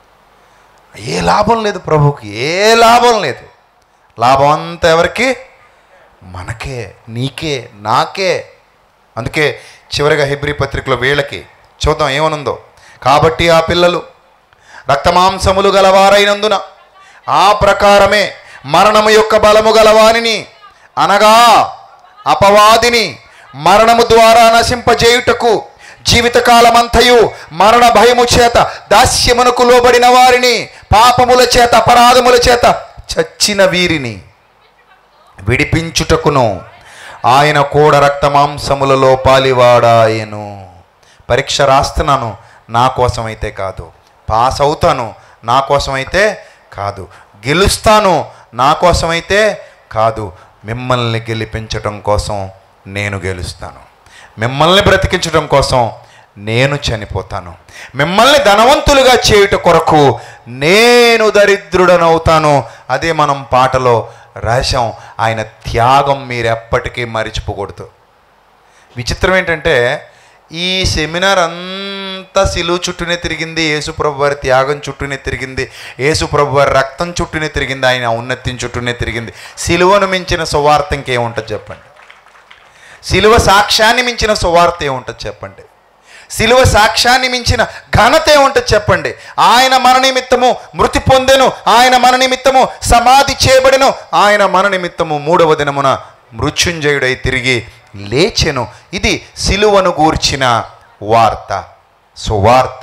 ఏ లాభం లేదు ప్రభువుకి ఏ లాభం లేదు లాభం అంతా ఎవరికి మనకే నీకే నాకే అందుకే చివరిగా హెబ్రి పత్రికలో వీళ్ళకి చూద్దాం ఏమనుందో కాబట్టి ఆ పిల్లలు రక్తమాంసములు గలవారైనందున ఆ ప్రకారమే మరణము యొక్క బలము గలవానిని అనగా అపవాదిని మరణము ద్వారా నశింపజేయుటకు జీవితకాలమంతయు మరణ భయము చేత దాస్యమునకు లోబడిన వారిని పాపముల చేత అపరాధముల చేత చచ్చిన వీరిని విడిపించుటకును ఆయన కూడా రక్తమాంసములలో పాలివాడాయను పరీక్ష రాస్తున్నాను నా కోసమైతే కాదు పాస్ అవుతాను నా కోసమైతే కాదు గెలుస్తాను నా కోసమైతే కాదు మిమ్మల్ని గెలిపించటం కోసం నేను గెలుస్తాను మిమ్మల్ని బ్రతికించడం కోసం నేను చనిపోతాను మిమ్మల్ని ధనవంతులుగా చేయుట కొరకు నేను దరిద్రుడనవుతాను అదే మనం పాటలో రాశాం ఆయన త్యాగం మీరు ఎప్పటికీ మరిచిపోకూడదు విచిత్రం ఏంటంటే ఈ సెమినార్ అంతా సిలువు చుట్టూనే తిరిగింది యేసుప్రభు వారి త్యాగం చుట్టూనే తిరిగింది యేసుప్రభు వారి రక్తం చుట్టూనే తిరిగింది ఆయన ఉన్నతిని చుట్టూనే తిరిగింది సిలువను మించిన సువార్త ఇంకేముంటుంది చెప్పండి సిలువ సాక్ష్యాన్ని మించిన సువార్త ఏముంటుంది చెప్పండి సిలువ సాక్ష్యాన్ని మించిన ఘనత ఏముంటుంది చెప్పండి ఆయన మన నిమిత్తము మృతి పొందెను ఆయన మన నిమిత్తము సమాధి చేయబడెను ఆయన మన నిమిత్తము మూడవ దినమున మృత్యుంజయుడై తిరిగి లేచెను ఇది సిలువను గూర్చిన వార్త సువార్త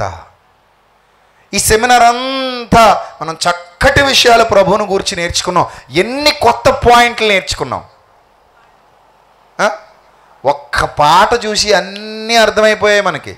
ఈ సెమినార్ అంతా మనం చక్కటి విషయాలు ప్రభువును గురించి నేర్చుకున్నాం ఎన్ని కొత్త పాయింట్లు నేర్చుకున్నాం ఆ? ఒక్క పాట చూసి అన్నీ అర్థమైపోయాయి మనకి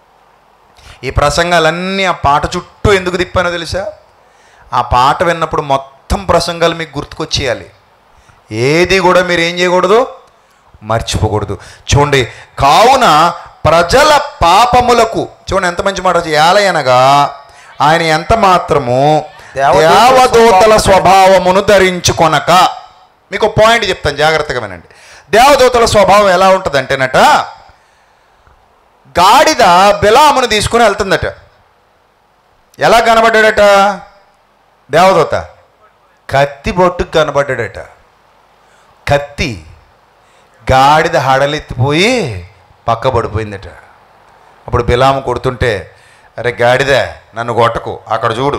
ఈ ప్రసంగాలన్నీ ఆ పాట చుట్టూ ఎందుకు తిప్పానో తెలుసా ఆ పాట విన్నప్పుడు మొత్తం ప్రసంగాలు మీకు గుర్తుకొచ్చేయాలి ఏది కూడా మీరు ఏం చేయకూడదు మర్చిపోకూడదు చూడండి కావున ప్రజల పాపములకు చూడండి ఎంత మంచి మాట ఏలయనగా ఆయన ఎంత మాత్రము దేవదూతల దేవదూతల స్వభావమును ధరించుకొనక మీకు పాయింట్ చెప్తాను జాగ్రత్తగా వినండి దేవదూతల స్వభావం ఎలా ఉంటుందంటేనట గాడిద బిలామును తీసుకుని వెళ్తుందట ఎలా కనబడ్డాడట దేవదూత కత్తి బొట్టుకు కనబడ్డాడట కత్తి గాడిద హడలెత్తిపోయి పక్క పడిపోయిందట అప్పుడు బిలాము కొడుతుంటే అరే గాడిద నన్ను కొట్టకు అక్కడ చూడు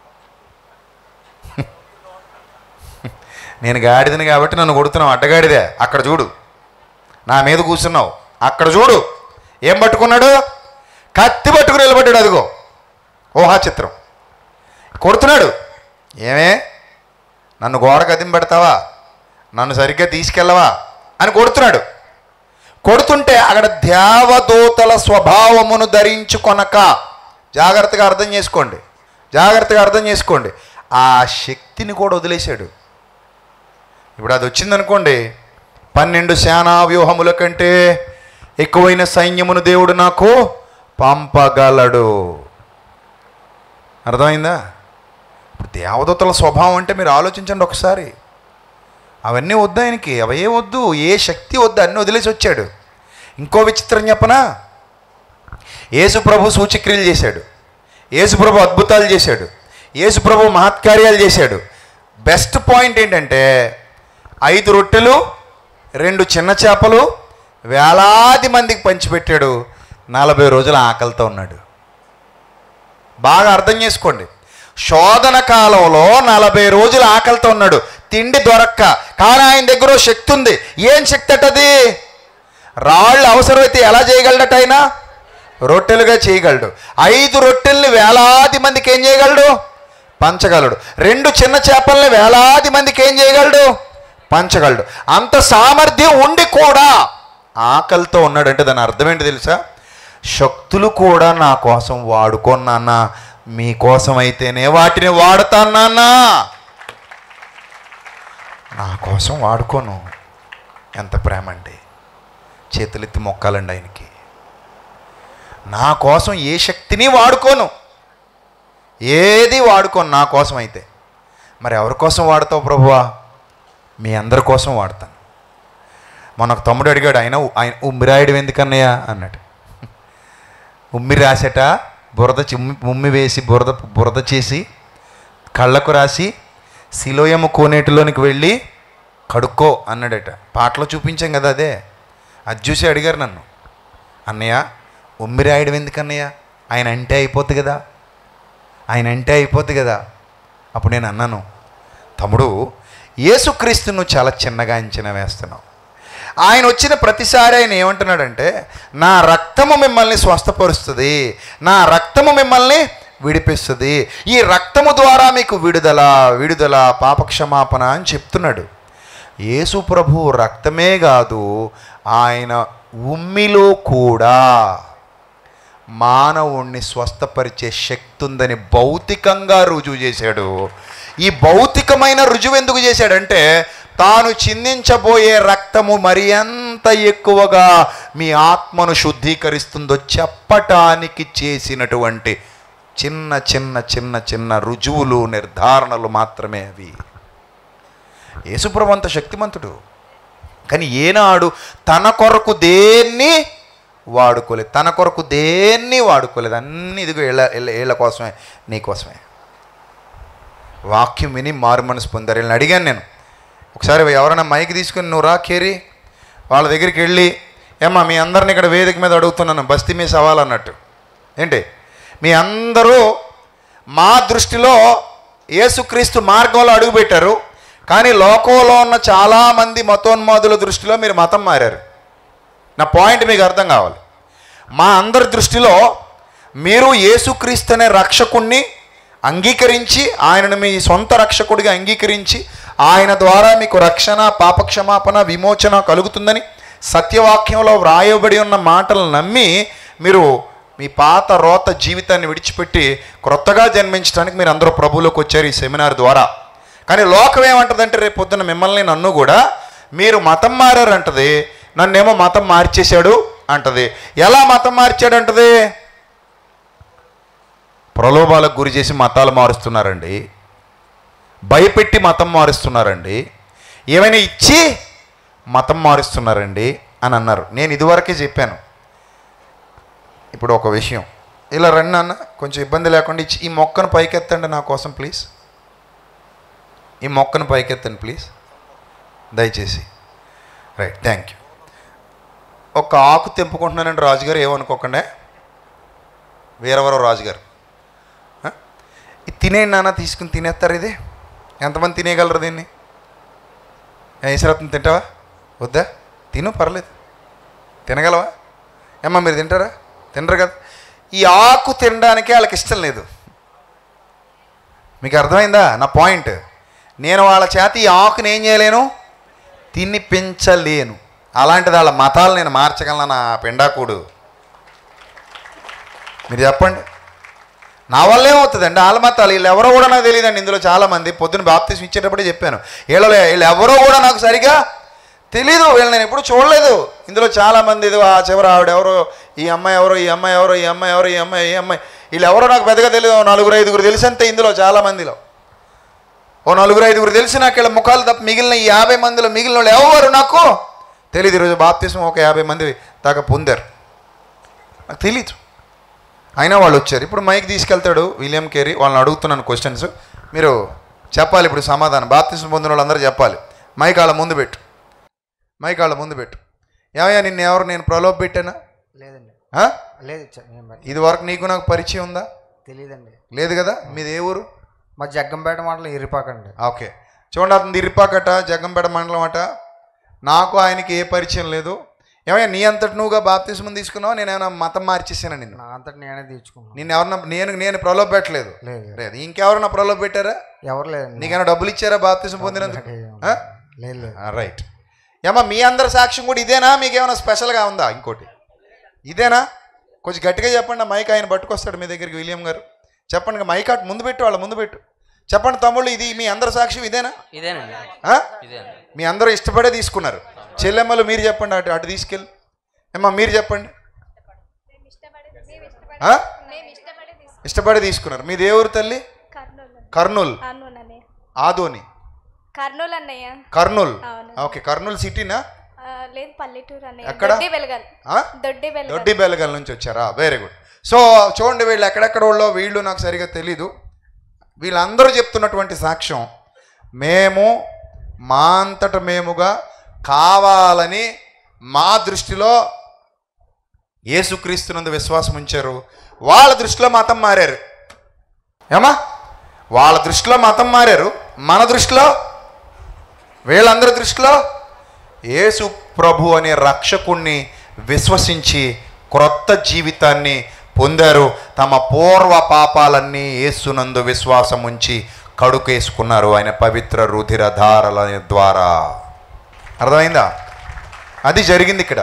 నేను గాడిదని కాబట్టి నన్ను కొడుతున్నావు అడ్డగాడిదే అక్కడ చూడు నా మీద కూర్చున్నావు అక్కడ చూడు ఏం పట్టుకున్నాడు కత్తి పట్టుకుని నిలబడ్డాడు అదిగో ఊహా చిత్రం కొడుతున్నాడు ఏమే నన్ను గోడ కదిం పెడతావా నన్ను సరిగ్గా తీసుకెళ్ళవా అని కొడుతున్నాడు కొడుతుంటే అక్కడ దేవదూతల స్వభావమును ధరించుకొనక జాగ్రత్తగా అర్థం చేసుకోండి జాగ్రత్తగా అర్థం చేసుకోండి ఆ శక్తిని కూడా వదిలేశాడు ఇప్పుడు అది వచ్చిందనుకోండి పన్నెండు సేనా వ్యూహముల కంటే ఎక్కువైన సైన్యమును దేవుడు నాకు పంపగలడు అర్థమైందా ఇప్పుడు దేవదూతల స్వభావం అంటే మీరు ఆలోచించండి ఒకసారి అవన్నీ వద్దు ఆయనకి అవే వద్దు ఏ శక్తి వద్దు అన్నీ వదిలేసి వచ్చాడు ఇంకో విచిత్రం చెప్పనా యేసుప్రభు సూచక్రియలు చేశాడు యేసుప్రభు అద్భుతాలు చేశాడు యేసుప్రభు మహత్కార్యాలు చేశాడు బెస్ట్ పాయింట్ ఏంటంటే ఐదు రొట్టెలు రెండు చిన్న చేపలు వేలాది మందికి పంచిపెట్టాడు నలభై రోజుల ఆకలితో ఉన్నాడు బాగా అర్థం చేసుకోండి శోధన కాలంలో నలభై రోజులు ఆకలితో ఉన్నాడు తిండి దొరక్క కానీ ఆయన దగ్గర ఓ శక్తి ఉంది ఏం శక్తి అటది రాళ్ళు అవసరమైతే ఎలా చేయగలడట ఆయన రొట్టెలుగా చేయగలడు ఐదు రొట్టెల్ని వేలాది మందికి ఏం చేయగలడు పంచగలడు రెండు చిన్న చేపల్ని వేలాది మందికి ఏం చేయగలడు పంచగలడు అంత సామర్థ్యం ఉండి కూడా ఆకలితో ఉన్నాడంటే దాని అర్థం ఏంటి తెలుసా శక్తులు కూడా నా కోసం వాడుకోన్నానా మీకోసం అయితేనే వాటిని వాడతానా నా కోసం వాడుకోను ఎంత ప్రేమ అండి చేతులెత్తి మొక్కాలండి ఆయనకి నా కోసం ఏ శక్తిని వాడుకోను ఏది వాడుకోను నా కోసం అయితే మరి ఎవరి కోసం వాడతావు ప్రభువా మీ అందరి కోసం వాడతాను మొన్న ఒక తమ్ముడు అడిగాడు ఆయన ఆయన ఉమ్మిరాయడు ఎందుకన్నయ్య అన్నాడు ఉమ్మి రాసేట బురద చిమ్మి ఉమ్మి వేసి బురద బురద చేసి కళ్ళకు రాసి శిలోయము కోనేటిలోనికి వెళ్ళి కడుక్కో అన్నాడట పాటలో చూపించాం కదా అదే అది చూసి అడిగారు నన్ను అన్నయ్య ఉమ్మి రాయడం ఎందుకన్నయ్య ఆయన అంటే అయిపోద్ది కదా ఆయన అంటే అయిపోద్ది కదా అప్పుడు నేను అన్నాను తమ్ముడు యేసుక్రీస్తును చాలా చిన్నగా అంచనా వేస్తున్నావు ఆయన వచ్చిన ప్రతిసారి ఆయన ఏమంటున్నాడంటే నా రక్తము మిమ్మల్ని స్వస్థపరుస్తుంది నా రక్తము మిమ్మల్ని విడిపిస్తుంది ఈ రక్తము ద్వారా మీకు విడుదల విడుదల పాపక్షమాపణ అని చెప్తున్నాడు యేసు ప్రభు రక్తమే కాదు ఆయన ఉమ్మిలో కూడా మానవుణ్ణి స్వస్థపరిచే శక్తి ఉందని భౌతికంగా రుజువు చేశాడు ఈ భౌతికమైన రుజువు ఎందుకు చేశాడంటే తాను చిందించబోయే రక్తము మరి ఎంత ఎక్కువగా మీ ఆత్మను శుద్ధీకరిస్తుందో చెప్పటానికి చేసినటువంటి చిన్న చిన్న చిన్న చిన్న రుజువులు నిర్ధారణలు మాత్రమే అవి యేసుప్రభు అంత శక్తిమంతుడు కానీ ఏనాడు తన కొరకు దేన్ని వాడుకోలేదు తన కొరకు దేన్ని వాడుకోలేదు అన్ని ఇదిగో ఏళ్ళ ఏళ్ళ ఏళ్ళ కోసమే నీ కోసమే వాక్యం విని మారు మనసు పొందారు వీళ్ళని అడిగాను నేను ఒకసారి ఎవరైనా మైక్ తీసుకుని నువ్వు రా కేరి వాళ్ళ దగ్గరికి వెళ్ళి ఏమ్మా మీ అందరిని ఇక్కడ వేదిక మీద అడుగుతున్నాను బస్తీ మీ సవాల్ అన్నట్టు ఏంటి మీ అందరూ మా దృష్టిలో యేసుక్రీస్తు మార్గంలో అడుగుపెట్టారు కానీ లోకంలో ఉన్న చాలామంది మతోన్మాదుల దృష్టిలో మీరు మతం మారారు నా పాయింట్ మీకు అర్థం కావాలి మా అందరి దృష్టిలో మీరు యేసుక్రీస్తు అనే రక్షకుణ్ణి అంగీకరించి ఆయనను మీ సొంత రక్షకుడిగా అంగీకరించి ఆయన ద్వారా మీకు రక్షణ పాపక్షమాపణ విమోచన కలుగుతుందని సత్యవాక్యంలో వ్రాయబడి ఉన్న మాటలు నమ్మి మీరు మీ పాత రోత జీవితాన్ని విడిచిపెట్టి క్రొత్తగా జన్మించడానికి మీరు అందరూ ప్రభువులోకి వచ్చారు ఈ సెమినార్ ద్వారా కానీ లోకం ఏమంటదంటే రేపు పొద్దున్న మిమ్మల్ని నన్ను కూడా మీరు మతం మారారంటది నన్నేమో మతం మార్చేశాడు అంటది ఎలా మతం మార్చాడు అంటది ప్రలోభాలకు గురి చేసి మతాలు మారుస్తున్నారండి భయపెట్టి మతం మారుస్తున్నారండి ఏమైనా ఇచ్చి మతం మారుస్తున్నారండి అని అన్నారు నేను ఇదివరకే చెప్పాను ఇప్పుడు ఒక విషయం ఇలా రండి అన్న కొంచెం ఇబ్బంది లేకుండా ఇచ్చి ఈ మొక్కను పైకెత్తండి నా కోసం ప్లీజ్ ఈ మొక్కను పైకెత్తండి ప్లీజ్ దయచేసి రైట్ థ్యాంక్ యూ ఒక ఆకు తెంపుకుంటున్నానండి రాజుగారు ఏమనుకోకుండా వీరవరం రాజుగారు ఆ? ఇది తినేయండి నాన్న తీసుకుని తినేస్తారు ఇది ఎంతమంది తినేయగలరు దీన్ని ఈశ్వరత్నం తింటావా వద్దా తిను పర్లేదు తినగలవా ఏమ్మా మీరు తింటారా తినరు కదా ఈ ఆకు తినడానికి వాళ్ళకి ఇష్టం లేదు మీకు అర్థమైందా నా పాయింట్ నేను వాళ్ళ చేత ఈ ఆకుని ఏం చేయలేను తినిపించలేను అలాంటిది వాళ్ళ మతాలు నేను మార్చగలను నా పెండాకుడు మీరు చెప్పండి నా వల్ల ఏమవుతుందండి వాళ్ళ మతాలు వీళ్ళు ఎవరో కూడా నాకు తెలియదండి ఇందులో చాలామంది పొద్దున్న బాప్తీసం ఇచ్చేటప్పుడే చెప్పాను వీళ్ళలో వీళ్ళు ఎవరో కూడా నాకు సరిగా తెలీదు వీళ్ళు నేను ఎప్పుడు చూడలేదు ఇందులో చాలామంది ఇది ఆ చివర ఆవిడ ఎవరో ఈ అమ్మాయి ఎవరో ఈ అమ్మాయి ఎవరో ఈ అమ్మాయి ఎవరో ఈ అమ్మాయి ఈ అమ్మాయి వీళ్ళు ఎవరో నాకు పెద్దగా తెలియదు ఓ నలుగురు ఐదుగురు తెలిసి అంతే ఇందులో చాలామందిలో ఓ నలుగురు ఐదుగురు తెలిసి నాకు వీళ్ళ ముఖాలు తప్ప మిగిలిన ఈ యాభై మందిలో మిగిలిన వాళ్ళు ఎవరు నాకు తెలియదు ఈరోజు బాప్తీసం ఒక యాభై మంది దాకా పొందారు నాకు తెలీదు అయినా వాళ్ళు వచ్చారు ఇప్పుడు మైక్ తీసుకెళ్తాడు విలియం కేరీ వాళ్ళని అడుగుతున్నాను క్వశ్చన్స్ మీరు చెప్పాలి ఇప్పుడు సమాధానం బాప్తీసం పొందిన వాళ్ళందరూ చెప్పాలి మైక్ వాళ్ళ ముందు పెట్టు మైక్ వాళ్ళ ముందు పెట్టు ఏమయ్యా నిన్ను ఎవరు నేను ప్రలోభ పెట్టానా లేదండి ఆ? లేదు చ- నేను మరి ఇది వరకు నీకు నాకు పరిచయం ఉందా తెలియదండి లేదు కదా మీది ఏ ఊరు మా జగ్గంపేట మండలం ఇరిపాకండి ఓకే చూడండి అతను ఇరిపాకట జగ్గంపేట మండలం అట నాకు ఆయనకి ఏ పరిచయం లేదు ఏమయ్యా నీ అంతటి నువ్వుగా బాప్తిస్మం తీసుకున్నావు నేను ఏమైనా మతం మార్చేసాను నిన్ను నా అంతటి నేనే తీర్చుకున్నాను నిన్ను ఎవరన్నా నేను నేను ప్రలోభ పెట్టలేదు లేదు లేదు ఇంకెవరన్నా ప్రలోభ పెట్టారా ఎవరు లేదండి నీకైనా డబ్బులు ఇచ్చారా బాప్తిసం పొందినందుకు ఆ? లేదు లేదు ఆ, రైట్ ఏమా మీ అందరి సాక్ష్యం కూడా ఇదేనా మీకు ఏమైనా స్పెషల్గా ఉందా ఇంకోటి ఇదేనా కొంచెం గట్టిగా చెప్పండి ఆ మైక్ ఆయన పట్టుకొస్తాడు మీ దగ్గరికి విలియం గారు చెప్పండి ఇక మైక్ అటు ముందు పెట్టు వాళ్ళ ముందు పెట్టు చెప్పండి తమ్ముళ్ళు ఇది మీ అందరి సాక్ష్యం ఇదేనా ఇదేనండి ఆ? ఇదేనండి మీ అందరూ ఇష్టపడే తీసుకున్నారు చెల్లెమ్మలు మీరు చెప్పండి అటు అటు తీసుకెళ్ళి ఏమ్మా మీరు చెప్పండి ఆ? మేము ఇష్టపడి తీసుకు ఇష్టపడే తీసుకున్నారు మీ దేవురు తల్లి కర్నూలు కర్నూల్ అవును అన్నయ్య ఆదోని కర్నూలు అన్నయ్య కర్నూల్ అవును. ఓకే కర్నూల్ సిటీనా ఆ, లేదు పల్లెటూరు అన్నయ్య ఎక్కడ? దొడ్డి వెలగల్ ఆ? దొడ్డి వెలగల్ దొడ్డి బెలగల్ నుంచి వచ్చారా వెరీ గుడ్ సో చూడండి వీళ్ళు ఎక్కడెక్కడ వాళ్ళో వీళ్ళు నాకు సరిగా తెలీదు వీళ్ళందరూ చెప్తున్నటువంటి సాక్ష్యం మేము మా అంతట మేముగా కావాలని మా దృష్టిలో యేసుక్రీస్తునందు విశ్వాసం ఉంచారు వాళ్ళ దృష్టిలో మతం మారారు ఏమా వాళ్ళ దృష్టిలో మతం మారారు మన దృష్టిలో వీళ్ళందరి దృష్టిలో యేసు ప్రభు అనే రక్షకుణ్ణి విశ్వసించి క్రొత్త జీవితాన్ని పొందారు తమ పూర్వ పాపాలన్నీ యేసునందు విశ్వాసం ఉంచి కడుకేసుకున్నారు ఆయన పవిత్ర రుధిర ధారల ద్వారా అర్థమైందా అది జరిగింది ఇక్కడ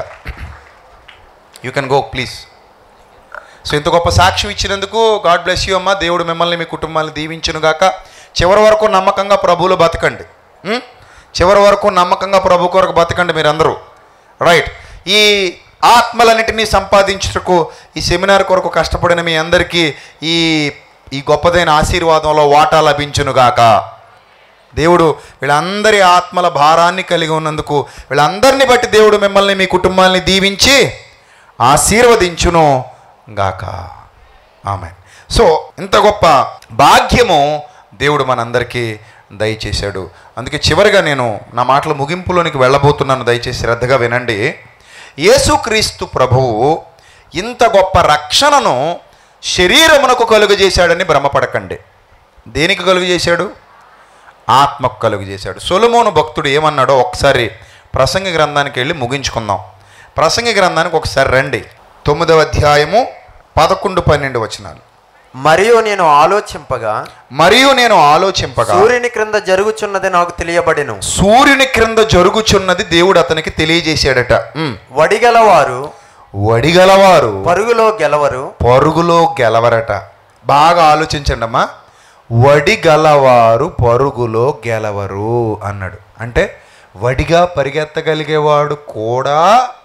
you can go please so ఇంత గొప్ప సాక్ష్యం ఇచ్చినందుకు గాడ్ బ్లెస్ యూ అమ్మ దేవుడు మిమ్మల్ని మీ కుటుంబాన్ని దీవించును గాక చివరి వరకు నమ్మకంగా ప్రభువులో బతకండి ఉం? చివరి వరకు నమ్మకంగా ప్రభు కొరకు బతకండి మీరందరూ రైట్ ఈ ఆత్మలన్నిటినీ సంపాదించుటకు ఈ సెమినార్ కొరకు కష్టపడిన మీ అందరికీ ఈ ఈ గొప్పదైన ఆశీర్వాదంలో వాటా లభించును గాక దేవుడు వీళ్ళందరి ఆత్మల భారాన్ని కలిగి ఉన్నందుకు వీళ్ళందరిని బట్టి దేవుడు మిమ్మల్ని మీ కుటుంబాన్ని దీవించి ఆశీర్వదించును గాక ఆమె సో ఇంత గొప్ప భాగ్యము దేవుడు మనందరికీ దయచేశాడు అందుకే చివరిగా నేను నా మాటల ముగింపులోనికి వెళ్ళబోతున్నాను దయచేసి శ్రద్ధగా వినండి యేసుక్రీస్తు ప్రభువు ఇంత గొప్ప రక్షణను శరీరమునకు కలుగు చేశాడని భ్రమపడకండి దేనికి కలుగు చేశాడు ఆత్మకు కలుగు చేశాడు సొలమోను భక్తుడు ఏమన్నాడో ఒకసారి ప్రసంగి గ్రంథానికి వెళ్ళి ముగించుకుందాం ప్రసంగి గ్రంథానికి ఒకసారి రండి తొమ్మిదవ అధ్యాయము పదకొండు పన్నెండు వచనాలు మరియు నేను ఆలోచింపగా మరియు నేను ఆలోచింపగా సూర్యుని క్రింద జరుగుచున్నది నాకు తెలియబడెను సూర్యుని క్రింద జరుగుచున్నది దేవుడు అతనికి తెలియజేశాడట ఉమ్. వడిగలవారు వడిగలవారు పరుగులో గెలవరు పరుగులో గెలవరట బాగా ఆలోచించండి అమ్మా వడిగలవారు పరుగులో గెలవరు అన్నాడు అంటే వడిగా పరిగెత్తగలిగేవాడు కూడా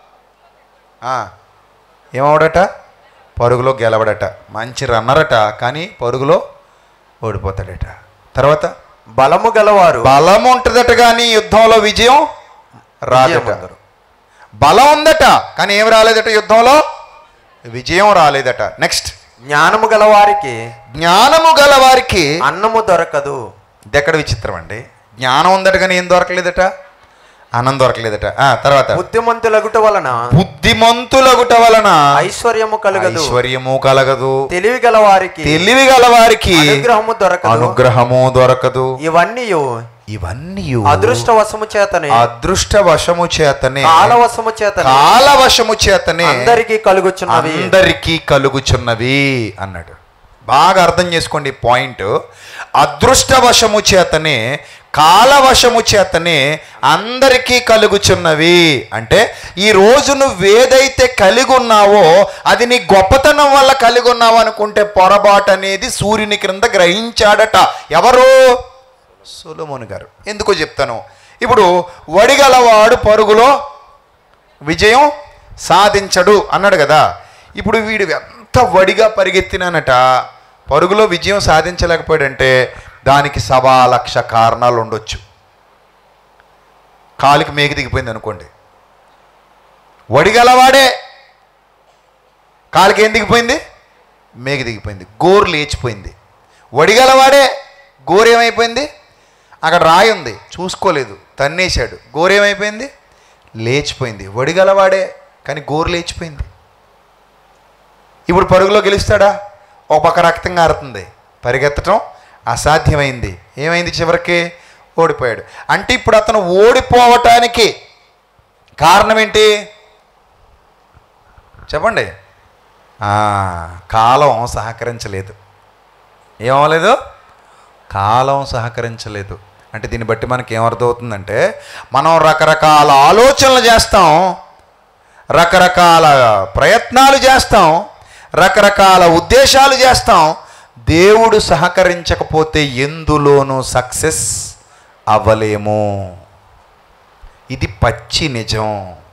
ఆ, ఏమవడట పరుగులో గెలవడట మంచి రన్నరట కానీ పరుగులో ఓడిపోతాడట తర్వాత బలము గలవారు బలం ఉంటుందట కానీ యుద్ధంలో విజయం రాదట విజయమందరు. బలం ఉందట కానీ ఏం రాలేదట యుద్ధంలో విజయం రాలేదట నెక్స్ట్ జ్ఞానము గలవారికి జ్ఞానము గల వారికి అన్నము దొరకదు ఇది ఎక్కడ విచిత్రం అండి జ్ఞానం ఉందట కానీ ఏం దొరకలేదట అన్నం దొరకలేదట ఆ తర్వాత బుద్ధిమంతులగుట వలన బుద్ధిమంతులగుట వలన ఐశ్వర్యము కలగదు ఐశ్వర్యము కలగదు తెలివి గల వారికి తెలివి గల వారికి అనుగ్రహము దొరకదు అనుగ్రహము దొరకదు ఇవన్నీ ఇవన్నీ అదృష్టవశము చేతనే అదృష్ట వశము చేతనే కాలవశము చేతనే కాలవశము చేతనే అందరికీ కలుగుచున్నవి అందరికీ కలుగుచున్నవి అన్నాడు బాగా అర్థం చేసుకోండి ఈ పాయింట్ అదృష్టవశము చేతనే కాలవశము చేతనే అందరికీ కలుగుచున్నవి అంటే ఈ రోజు నువ్వు ఏదైతే కలిగి ఉన్నావో అది నీ గొప్పతనం వల్ల కలిగి ఉన్నావు అనుకుంటే పొరపాటు అనేది సూర్యుని క్రింద గ్రహించాడట ఎవరు సొలమోన్ గారు ఎందుకో చెప్తాను ఇప్పుడు వడిగలవాడు పరుగులో విజయం సాధించడు అన్నాడు కదా ఇప్పుడు వీడు ఎంత వడిగా పరిగెత్తినానట పరుగులో విజయం సాధించలేకపోయాడంటే దానికి సవా లక్ష కారణాలు ఉండొచ్చు కాలికి మేకి దిగిపోయింది అనుకోండి వడిగలవాడే కాలికి ఏం దిగిపోయింది మేకి దిగిపోయింది గోరు లేచిపోయింది వడిగలవాడే గోరు ఏమైపోయింది అక్కడ రాయి ఉంది చూసుకోలేదు తన్నేశాడు గోరు ఏమైపోయింది లేచిపోయింది వడిగలవాడే కానీ గోరు లేచిపోయింది ఇప్పుడు పరుగులో గెలుస్తాడా ఒక పక్క రక్తం కారుతుంది పరిగెత్తటం అసాధ్యమైంది ఏమైంది చివరికి ఓడిపోయాడు అంటే ఇప్పుడు అతను ఓడిపోవటానికి కారణం ఏంటి చెప్పండి ఆ, కాలం సహకరించలేదు ఏమవలేదు కాలం సహకరించలేదు అంటే దీన్ని బట్టి మనకి ఏమర్థమవుతుందంటే మనం రకరకాల ఆలోచనలు చేస్తాం రకరకాల ప్రయత్నాలు చేస్తాం రకరకాల ఉద్దేశాలు చేస్తాం దేవుడు సహకరించకపోతే ఎందులోనూ సక్సెస్ అవ్వలేము ఇది పచ్చి నిజం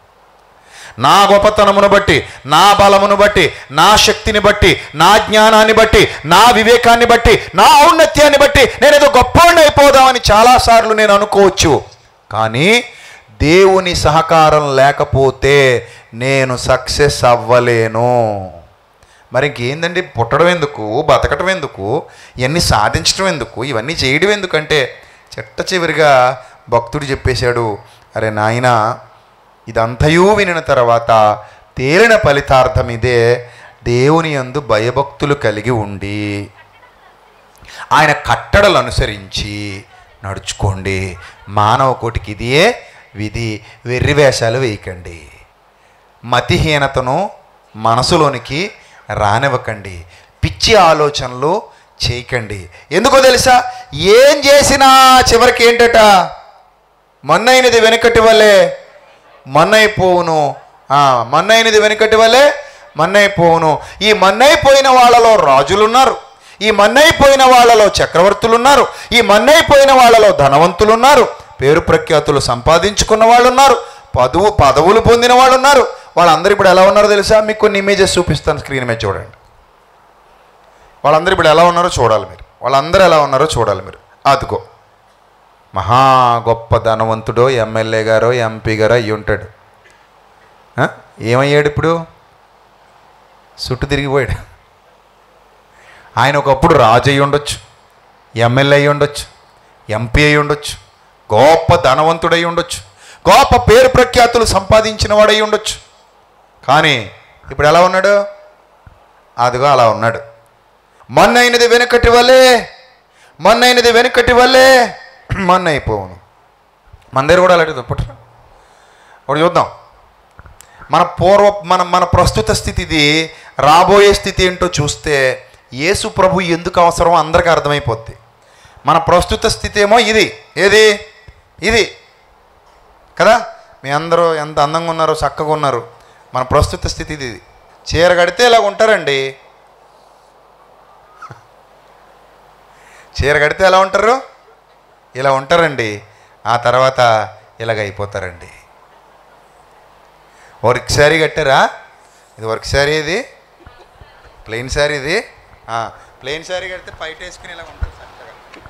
నా గొప్పతనమును బట్టి నా బలమును బట్టి నా శక్తిని బట్టి నా జ్ఞానాన్ని బట్టి నా వివేకాన్ని బట్టి నా ఔన్నత్యాన్ని బట్టి నేను ఏదో గొప్పవాడిని అయిపోదామని చాలాసార్లు నేను అనుకోవచ్చు కానీ దేవుని సహకారం లేకపోతే నేను సక్సెస్ అవ్వలేను మరి ఇంకేందండి పుట్టడం ఎందుకు బతకటం ఎందుకు ఇవన్నీ సాధించడం ఎందుకు ఇవన్నీ చేయడం ఎందుకంటే చెట్ట చివరిగా భక్తుడు చెప్పేశాడు అరే నాయనా ఇదంతయూ వినిన తర్వాత తేలిన ఫలితార్థం ఇదే దేవుని యందు భయభక్తులు కలిగి ఉండి ఆయన కట్టడలు అనుసరించి నడుచుకోండి మానవ కోటికి ఇదియే విధి వెర్రివేషాలు వేయకండి మతిహీనతను మనసులోనికి రానివ్వకండి పిచ్చి ఆలోచనలు చేయకండి ఎందుకో తెలుసా ఏం చేసినా చివరికి ఏంటట మన్నైనది వెనుకటి వల్లే మన్నైపోవును ఆ, మన్నైనది వెనుకటి వల్లే మన్నైపోవును ఈ మన్నైపోయిన వాళ్ళలో రాజులున్నారు ఈ మన్నైపోయిన వాళ్ళలో చక్రవర్తులు ఉన్నారు ఈ మన్నైపోయిన వాళ్ళలో ధనవంతులు ఉన్నారు పేరు ప్రఖ్యాతులు సంపాదించుకున్న వాళ్ళు ఉన్నారు పదవు పదవులు పొందిన వాళ్ళు ఉన్నారు వాళ్ళందరూ ఇప్పుడు ఎలా ఉన్నారో తెలుసా మీకు కొన్ని ఇమేజెస్ చూపిస్తాను స్క్రీన్ మీద చూడండి వాళ్ళందరూ ఇప్పుడు ఎలా ఉన్నారో చూడాలి మీరు వాళ్ళందరూ ఎలా ఉన్నారో చూడాలి మీరు అదుకో మహా గొప్ప ధనవంతుడో ఎమ్మెల్యే గారో ఎంపీ గారో అయ్యి ఉంటాడు ఆ? ఏమయ్యాడు ఇప్పుడు చుట్టూ తిరిగిపోయాడు ఆయన ఒకప్పుడు రాజు అయి ఉండొచ్చు ఎమ్మెల్యే అయి ఉండొచ్చు ఎంపీ అయి ఉండొచ్చు గొప్ప ధనవంతుడై ఉండొచ్చు గొప్ప పేరు ప్రఖ్యాతులు సంపాదించిన వాడై ఉండొచ్చు కానీ ఇప్పుడు ఎలా ఉన్నాడు అదిగో అలా ఉన్నాడు మన్నైనది వెనుకటి వల్లే మన్నైనది వెనుకటి వల్లే మన్న అయిపోవును మన దగ్గర కూడా అలాంటిది పుట్టరా ఒకటి చూద్దాం మన పూర్వ మన మన ప్రస్తుత స్థితి ఇది రాబోయే స్థితి ఏంటో చూస్తే యేసు ప్రభు ఎందుకు అవసరం అందరికీ అర్థమైపోద్ది మన ప్రస్తుత స్థితి ఏమో ఇది ఏది ఇది కదా మీ అందరూ ఎంత అందంగా ఉన్నారో చక్కగా ఉన్నారు మన ప్రస్తుత స్థితి ఇది చీర కడితే ఇలా ఉంటారండి చీర కడితే ఎలా ఉంటారు ఇలా ఉంటారండి ఆ తర్వాత ఇలాగ అయిపోతారండి వర్క్ శారీ కట్టారా ఇది వర్క్ శారీ ఇది ప్లెయిన్ శారీ ఇది ప్లెయిన్ శారీ కడితే పైట వేసుకుని ఇలా ఉంటారు చక్కగా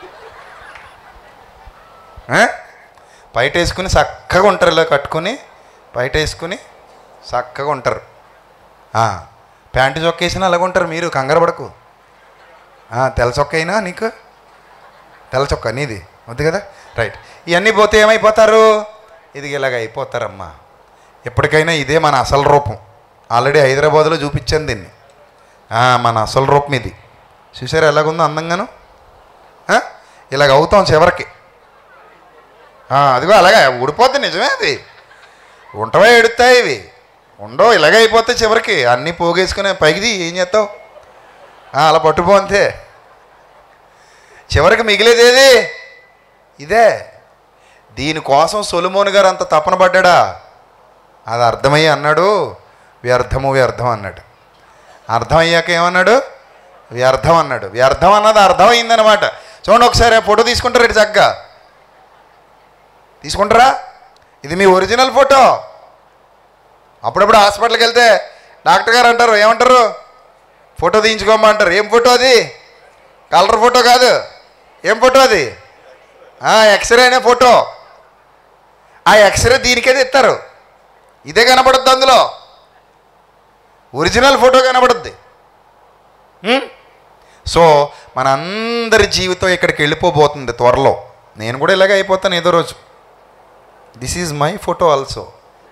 ఆ? పైట వేసుకుని చక్కగా ఉంటారు ఇలా కట్టుకుని పైట వేసుకుని చక్కగా ఉంటారు ఆ, ప్యాంటు చొక్క వేసినా అలాగ ఉంటారు మీరు కంగారు పడకు ఆ, తెల్ల చొక్క అయినా నీకు తెల్ల చొక్క నీది వద్దు కదా రైట్ ఇవన్నీ పోతే ఏమైపోతారు ఇది ఇలాగ అయిపోతారమ్మా ఎప్పటికైనా ఇదే మన అసలు రూపం ఆల్రెడీ హైదరాబాద్లో చూపించాను దీన్ని ఆ, మన అసలు రూపం ఇది చూసారా ఎలాగుందో అందంగాను ఆ? ఇలాగ అవుతాం చివరికి ఆ, అదిగో అలాగే ఊడిపోద్ది నిజమే అది ఉంటవే ఎడుతాయి ఇవి ఉండవు ఇలాగే అయిపోతే చివరికి అన్నీ పోగేసుకునే పైకి ఏం చేస్తావు ఆ, అలా పట్టుపో అంతే చివరికి మిగిలేది ఏది ఇదే దీనికోసం సొలుమోని గారు అంత తపన పడ్డా అది అర్థమయ్యి అన్నాడు వ్యర్థము వ్యర్థం అన్నాడు అర్థమయ్యాక ఏమన్నాడు వ్యర్థం అన్నాడు వ్యర్థం అన్నది అర్థమైందనమాట చూడండి ఒకసారి ఆ ఫోటో తీసుకుంటారు ఇటు చక్కగా తీసుకుంటారా ఇది మీ ఒరిజినల్ ఫోటో అప్పుడప్పుడు హాస్పిటల్కి వెళ్తే డాక్టర్ గారు అంటారు ఏమంటారు ఫోటో తీయించుకోమా అంటారు ఏం ఫోటో అది కలర్ ఫోటో కాదు ఏం ఫోటో అది ఎక్స్రే అనే ఫోటో ఆ ఎక్స్రే దీనికే ఇస్తారు ఇదే కనబడుద్ది అందులో ఒరిజినల్ ఫోటో కనబడుద్ది ఉం? సో మన అందరి జీవితం ఇక్కడికి వెళ్ళిపోబోతుంది త్వరలో నేను కూడా ఇలాగే అయిపోతాను ఏదో రోజు this is my photo also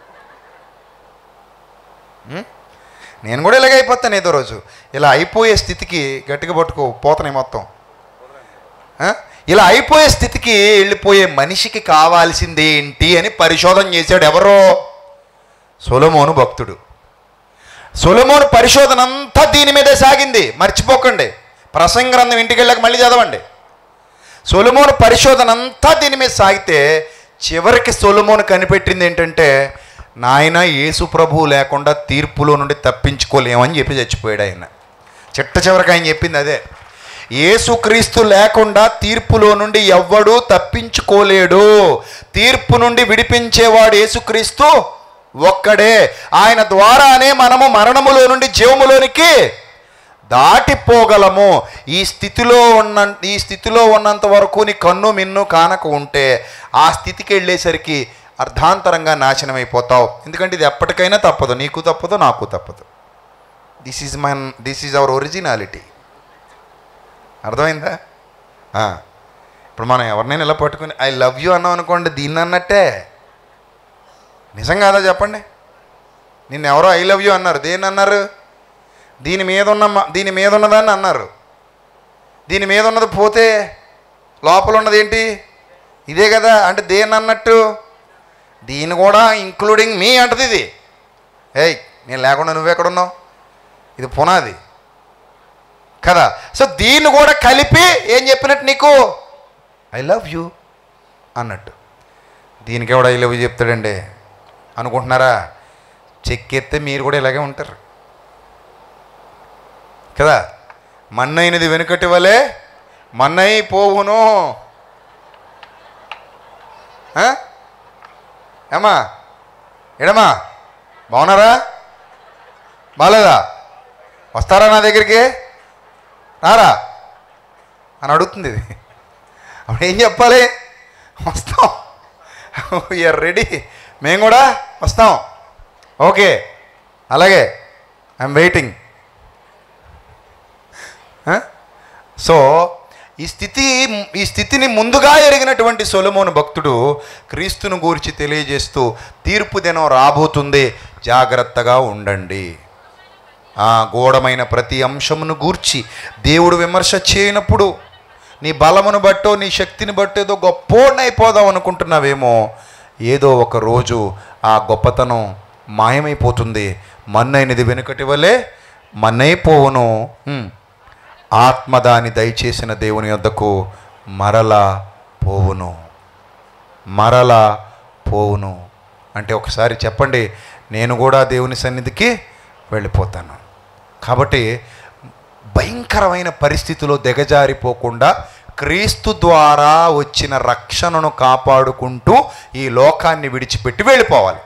నేను కూడా ఇలాగే అయిపోతాను ఏదో రోజు ఇలా అయిపోయే స్థితికి గట్టిగా పట్టుకో పోతున్నాయి మొత్తం ఆ? ఇలా అయిపోయే స్థితికి వెళ్ళిపోయే మనిషికి కావాల్సింది ఏంటి అని పరిశోధన చేశాడు ఎవరో సొలమోను భక్తుడు సొలమోను పరిశోధన అంతా దీని మీదే సాగింది మర్చిపోకండి ప్రసంగ గ్రంథం ఇంటికి వెళ్ళాక మళ్ళీ చదవండి సొలమోను పరిశోధన అంతా దీని మీద సాగితే చివరికి సొలమోను కనిపెట్టింది ఏంటంటే నాయన యేసు ప్రభువు లేకుండా తీర్పులో నుండి తప్పించుకోలేమని చెప్పి చచ్చిపోయాడు ఆయన చిట్ట చివరికి ఆయన చెప్పింది అదే యేసుక్రీస్తు లేకుండా తీర్పులో నుండి ఎవ్వడూ తప్పించుకోలేడు తీర్పు నుండి విడిపించేవాడు యేసుక్రీస్తు ఒక్కడే ఆయన ద్వారానే మనము మరణములో నుండి జీవములోనికి దాటిపోగలము ఈ స్థితిలో ఉన్న ఈ స్థితిలో ఉన్నంత వరకు నీ కన్ను మిన్ను కానక ఉంటే ఆ స్థితికి వెళ్ళేసరికి అర్ధాంతరంగా నాశనం అయిపోతావు ఎందుకంటే ఇది ఎప్పటికైనా తప్పదు నీకు తప్పదు నాకు తప్పదు this is man this is our originality అర్థమైందా ఆ. ఇప్పుడు మనం ఎవరినైనా ఇలా పట్టుకుని ఐ లవ్ యూ అన్నాం అనుకోండి దీన్ని అన్నట్టే నిజం కాదా చెప్పండి నిన్న ఎవరో ఐ లవ్ యూ అన్నారు దేన్ని అన్నారు దీని మీద ఉన్న మ- దీని మీద ఉన్నదాన్ని అన్నారు దీని మీద ఉన్నది పోతే లోపల ఉన్నది ఏంటి ఇదే కదా అంటే దేన్ని అన్నట్టు దీన్ని కూడా ఇంక్లూడింగ్ మీ అంటది ఇది ఏయ్ నేను లేకుండా నువ్వెక్కడున్నావు ఇది పునాది కదా సో దీన్ని కూడా కలిపి ఏం చెప్పినట్టు నీకు ఐ లవ్ యూ అన్నట్టు దీనికి ఎవడు ఐ లవ్ యూ చెప్తాడండి అనుకుంటున్నారా చెక్కెత్తే మీరు కూడా ఇలాగే ఉంటారు కదా మన్నైనది వెనుకటి వలె మన్నై పోవును ఆ? ఏమా ఎడమా బాగున్నారా బాగాలేదా వస్తారా నా దగ్గరికి రారా అని అడుగుతుంది ఇది అప్పుడు ఏం చెప్పాలి వస్తాం యూఆర్ రెడీ మేము కూడా వస్తాం ఓకే అలాగే ఐఎమ్ వెయిటింగ్ సో ఈ స్థితి ఈ స్థితిని ముందుగా ఎరిగినటువంటి సొలమోను భక్తుడు క్రీస్తును గూర్చి తెలియజేస్తూ తీర్పు దినం రాబోతుంది జాగ్రత్తగా ఉండండి ఆ గూఢమైన ప్రతి అంశమును గూర్చి దేవుడు విమర్శ చేయనప్పుడు నీ బలమును బట్టో నీ శక్తిని బట్టో ఏదో గొప్పోడైపోదాం అనుకుంటున్నావేమో ఏదో ఒక రోజు ఆ గొప్పతనం మాయమైపోతుంది మన్నైనది వెనుకటి వలె మన్నైపోవును హ్మ్. ఆత్మ దాని దయచేసిన దేవుని యొద్దకు మరలా పోవును మరలా పోవును అంటే ఒకసారి చెప్పండి నేను కూడా దేవుని సన్నిధికి వెళ్ళిపోతాను కాబట్టి భయంకరమైన పరిస్థితిలో దిగజారిపోకుండా క్రీస్తు ద్వారా వచ్చిన రక్షణను కాపాడుకుంటూ ఈ లోకాన్ని విడిచిపెట్టి వెళ్ళిపోవాలి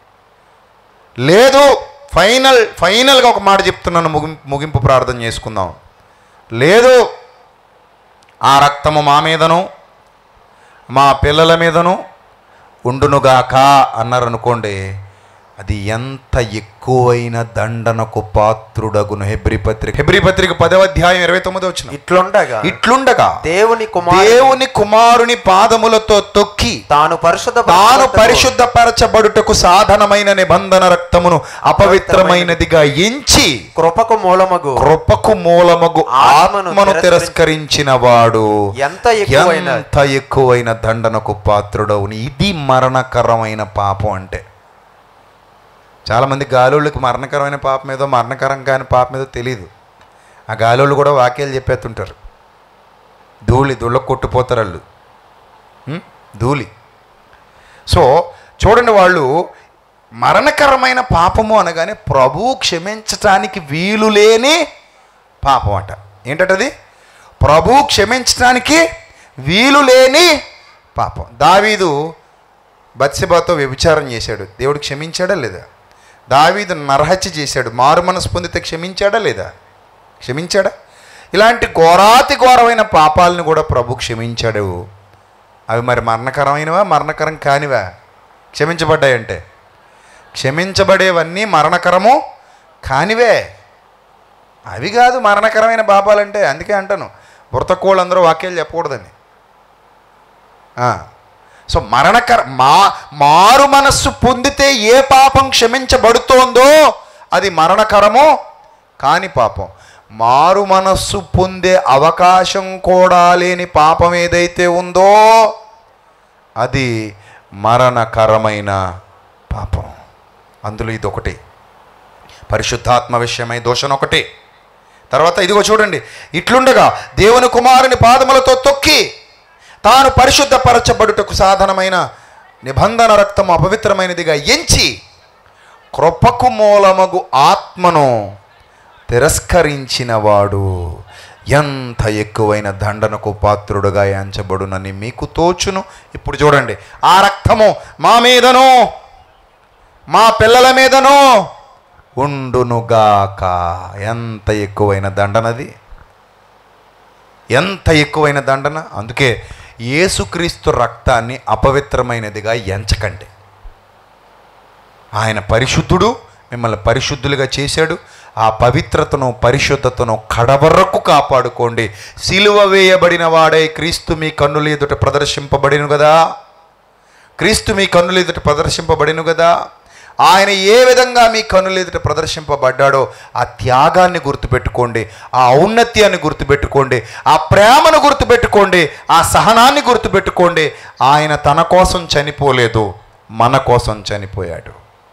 లేదు ఫైనల్ ఫైనల్గా ఒక మాట చెప్తున్నాను ముగింపు ముగింపు ప్రార్థన చేసుకుందాం లేదు ఆ రక్తము మా మీదను మా పిల్లల మీదను ఉండునుగాక అన్నారనుకోండి అది ఎంత ఎక్కువైన దండనకు పాత్రుడగును హెబ్రి పత్రిక హెబ్రి పత్రిక పదవ అధ్యాయం ఇరవై తొమ్మిది వచ్చిన ఇట్లుండగా ఇట్లుండగా దేవుని కుమారు దేవుని కుమారుని పాదములతో తొక్కి తాను పరిశుద్ధ తాను పరిశుద్ధపరచబడుటకు సాధనమైన నిబంధన రక్తమును అపవిత్రమైనదిగా ఎంచి కృపకు మూలమగు కృపకు మూలమగు ఆత్మను ఆత్మను తిరస్కరించిన వాడు ఎంత ఎక్కువైన ఎంత ఎక్కువైన దండనకు పాత్రుడవుని ఇది మరణకరమైన పాపం అంటే చాలామంది గాలోళ్ళకి మరణకరమైన పాపం ఏదో మరణకరం కాని పాపం ఏదో తెలియదు ఆ గాలోళ్ళు కూడా వాక్యాలు చెప్పేస్తుంటారు ధూళి ధూళ్ళకు కొట్టుపోతారు వాళ్ళు ఉం? ధూళి సో చూడండి వాళ్ళు మరణకరమైన పాపము అనగానే ప్రభువు క్షమించటానికి వీలు లేని పాపం అట ఏంటది ప్రభువు క్షమించటానికి వీలు లేని పాపం దావీదు బత్సెబాతో వ్యభిచారం చేశాడు దేవుడు క్షమించాడా లేదా దావీదు నరహత్య చేశాడు మారు మనసు పొందితే క్షమించాడా లేదా క్షమించాడా ఇలాంటి ఘోరాతి ఘోరమైన పాపాలను కూడా ప్రభు క్షమించాడు అవి మరి మరణకరమైనవా మరణకరం కానివా క్షమించబడ్డాయంటే క్షమించబడేవన్నీ మరణకరము కానివే అవి కాదు మరణకరమైన పాపాలంటే అందుకే అంటాను బురతకోళ్ళు అందరూ వాక్యాలు చెప్పకూడదని ఆ. సో మరణకర మా మారు మనస్సు పొందితే ఏ పాపం క్షమించబడుతోందో అది మరణకరమో కాని పాపం మారు మనస్సు పొందే అవకాశం కూడా లేని పాపం ఏదైతే ఉందో అది మరణకరమైన పాపం అందులో ఇది ఒకటి పరిశుద్ధాత్మ విషయమై దోషణ ఒకటి తర్వాత ఇదిగో చూడండి ఇట్లుండగా దేవుని కుమారుని పాదములతో తొక్కి తాను పరిశుద్ధపరచబడుటకు సాధనమైన నిబంధన రక్తము అపవిత్రమైనదిగా ఎంచి కృపకు మూలమగు ఆత్మను తిరస్కరించినవాడు ఎంత ఎక్కువైన దండనకు పాత్రుడుగా ఎంచబడునని మీకు తోచును ఇప్పుడు చూడండి ఆ రక్తము మా మీదను మా పిల్లల మీదను ఉండునుగాక ఎంత ఎక్కువైన దండనది ఎంత ఎక్కువైన దండన అందుకే యేసుక్రీస్తు రక్తాన్ని అపవిత్రమైనదిగా ఎంచకండి ఆయన పరిశుద్ధుడు మిమ్మల్ని పరిశుద్ధులుగా చేశాడు ఆ పవిత్రతను పరిశుద్ధతను కడవరకు కాపాడుకోండి సిలువ వేయబడిన వాడై క్రీస్తు మీ కన్నుల ఎదుట ప్రదర్శింపబడిను కదా క్రీస్తు మీ కన్నుల ఎదుట ప్రదర్శింపబడిను కదా ఆయన ఏ విధంగా మీ కన్నుల ఎదుట ప్రదర్శింపబడ్డాడో ఆ త్యాగాన్ని గుర్తుపెట్టుకోండి ఆ ఔన్నత్యాన్ని గుర్తుపెట్టుకోండి ఆ ప్రేమను గుర్తుపెట్టుకోండి ఆ సహనాన్ని గుర్తుపెట్టుకోండి ఆయన తన కోసం చనిపోలేదు మన కోసం చనిపోయాడు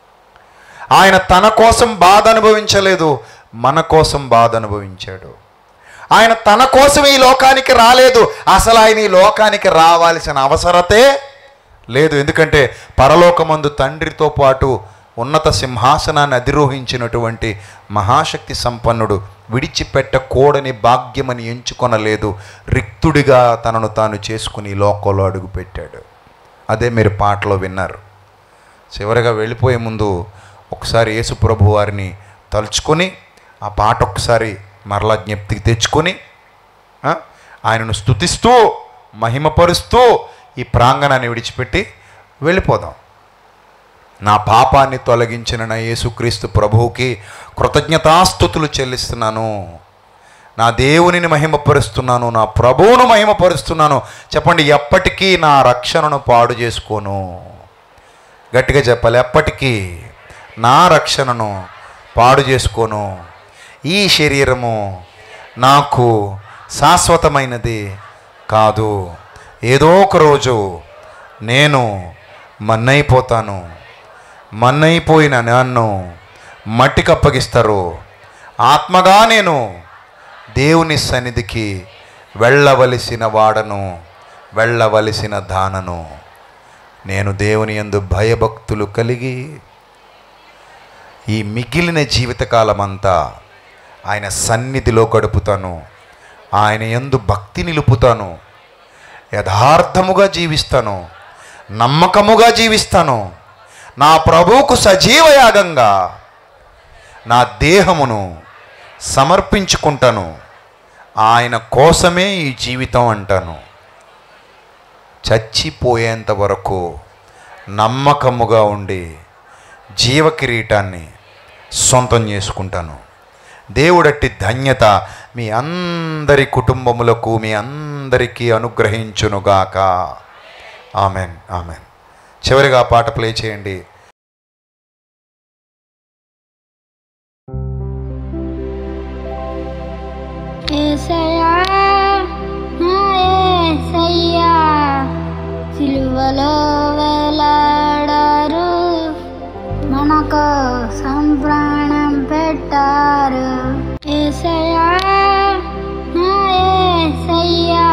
ఆయన తన కోసం బాధ అనుభవించలేదు మన కోసం బాధ అనుభవించాడు ఆయన తన కోసం ఈ లోకానికి రాలేదు అసలు ఆయన ఈ లోకానికి రావాల్సిన అవసరతే లేదు ఎందుకంటే పరలోకమందు తండ్రితో పాటు ఉన్నత సింహాసనాన్ని అధిరోహించినటువంటి మహాశక్తి సంపన్నుడు విడిచిపెట్టకూడని భాగ్యమని ఎంచుకొనలేదు రిక్తుడిగా తనను తాను చేసుకుని ఈ లోకంలో అడుగుపెట్టాడు అదే మీరు పాటలో విన్నారు చివరిగా వెళ్ళిపోయే ముందు ఒకసారి యేసు ప్రభు వారిని తలుచుకొని ఆ పాట ఒకసారి మరలా జ్ఞప్తికి తెచ్చుకొని ఆ, ఆయనను స్తుతిస్తూ మహిమపరుస్తూ ఈ ప్రాంగణాన్ని విడిచిపెట్టి వెళ్ళిపోదాం నా పాపాన్ని తొలగించిన నా యేసుక్రీస్తు ప్రభువుకి కృతజ్ఞతాస్థుతులు చెల్లిస్తున్నాను నా దేవునిని మహిమపరుస్తున్నాను నా ప్రభువును మహిమపరుస్తున్నాను చెప్పండి ఎప్పటికీ నా రక్షణను పాడు చేసుకోను గట్టిగా చెప్పాలి ఎప్పటికీ నా రక్షణను పాడు చేసుకోను ఈ శరీరము నాకు శాశ్వతమైనది కాదు ఏదో ఒక రోజు నేను మన్నైపోతాను మన్నైపోయిన నన్ను మట్టికి అప్పగిస్తారు ఆత్మగా నేను దేవుని సన్నిధికి వెళ్ళవలసిన వాడను వెళ్ళవలసిన దానను నేను దేవుని యందు భయభక్తులు కలిగి ఈ మిగిలిన జీవితకాలమంతా ఆయన సన్నిధిలో గడుపుతాను ఆయన యందు భక్తి నిలుపుతాను యథార్థముగా జీవిస్తాను నమ్మకముగా జీవిస్తాను నా ప్రభువుకు సజీవయాగంగా నా దేహమును సమర్పించుకుంటాను ఆయన కోసమే ఈ జీవితం అంటాను చచ్చిపోయేంత వరకు నమ్మకముగా ఉండి జీవ కిరీటాన్ని సొంతం చేసుకుంటాను దేవుడట్టి ధన్యత మీ అందరి కుటుంబములకు మీ అందరికీ అనుగ్రహించునుగాక ఆమెన్ ఆమెన్ చివరిగా ఆ పాట ప్లే చేయండి ఏసయ్యా నా ఏసయ్యా సిలువలో వేలాడారు మనకు సంప్రాణం పెట్టారు ఏసయ్యా నా ఏసయ్యా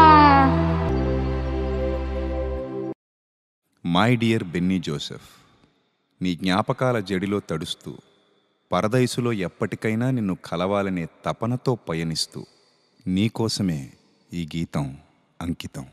మై డియర్ బెన్నీ జోసెఫ్ నీ జ్ఞాపకాల జడిలో తడుస్తూ పరదైసులో ఎప్పటికైనా నిన్ను కలవాలనే తపనతో పయనిస్తూ నీకోసమే ఈ గీతం అంకితం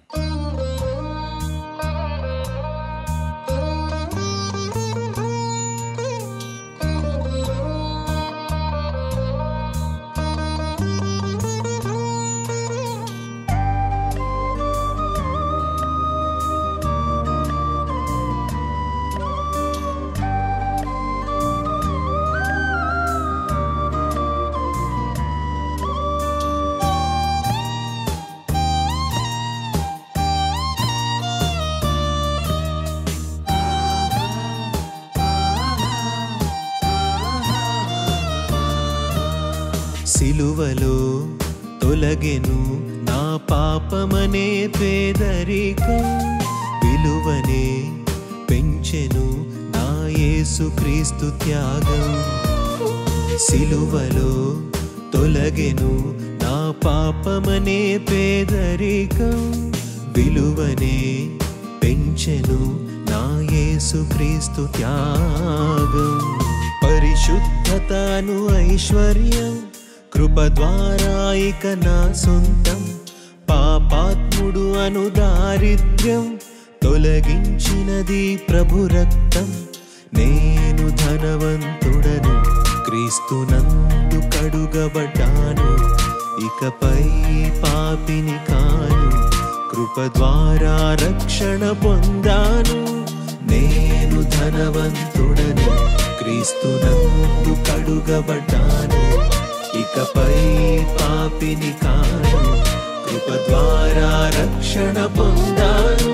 సిలువలో తొలగెను నా పాపమనే పేదరికం విలువనే పెంచెను నా యేసుక్రీస్తు త్యాగం సిలువలో తొలగెను నా పాపమనే పేదరికం విలువనే పెంచెను నా యేసుక్రీస్తు త్యాగం పరిశుద్ధతను ఐశ్వర్యం కృప ద్వారా ఇక నా సొంతం పాపాత్ముడు అను దారిద్ర్యం తొలగించినది ప్రభు రక్తం నేను ధనవంతుడను క్రీస్తునందు కడుగబడ్డాను ఇకపై పాపిని కాను కృప ద్వారా రక్షణ పొందాను నేను ధనవంతుడను క్రీస్తునందు కడుగబడ్డాను ఇకపై పాపిని కాను కృప ద్వారా రక్షణ పొందాను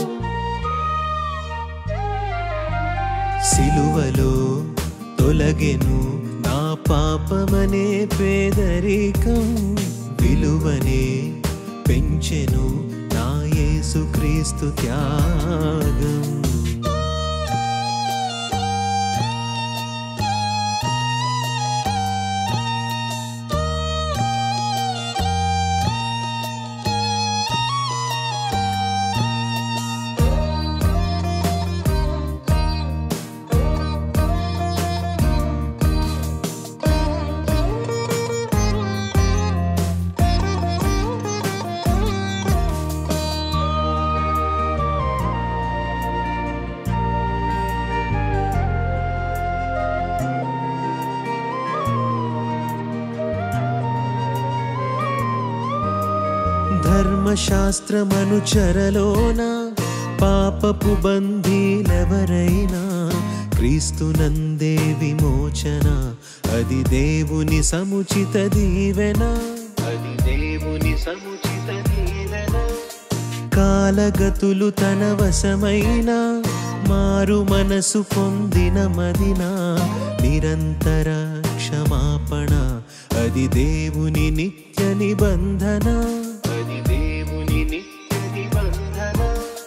సిలువలో తొలగెను నా పాపమనే పేదరికం విలువనే పెంచెను నా యేసుక్రీస్తు త్యాగం ధర్మశాస్త్రమనుచరలోన పాపపు బంధీలెవరైనా క్రీస్తునందే విమోచన అది దేవుని సముచిత దీవెన అది దేవుని సముచిత దీవెన కాలగతులు తన వశమైన మారు మనసు పొందిన మదిన నిరంతర క్షమాపణ అది దేవుని నిత్య నిబంధన అది దేవుని నిత్య నిబంధన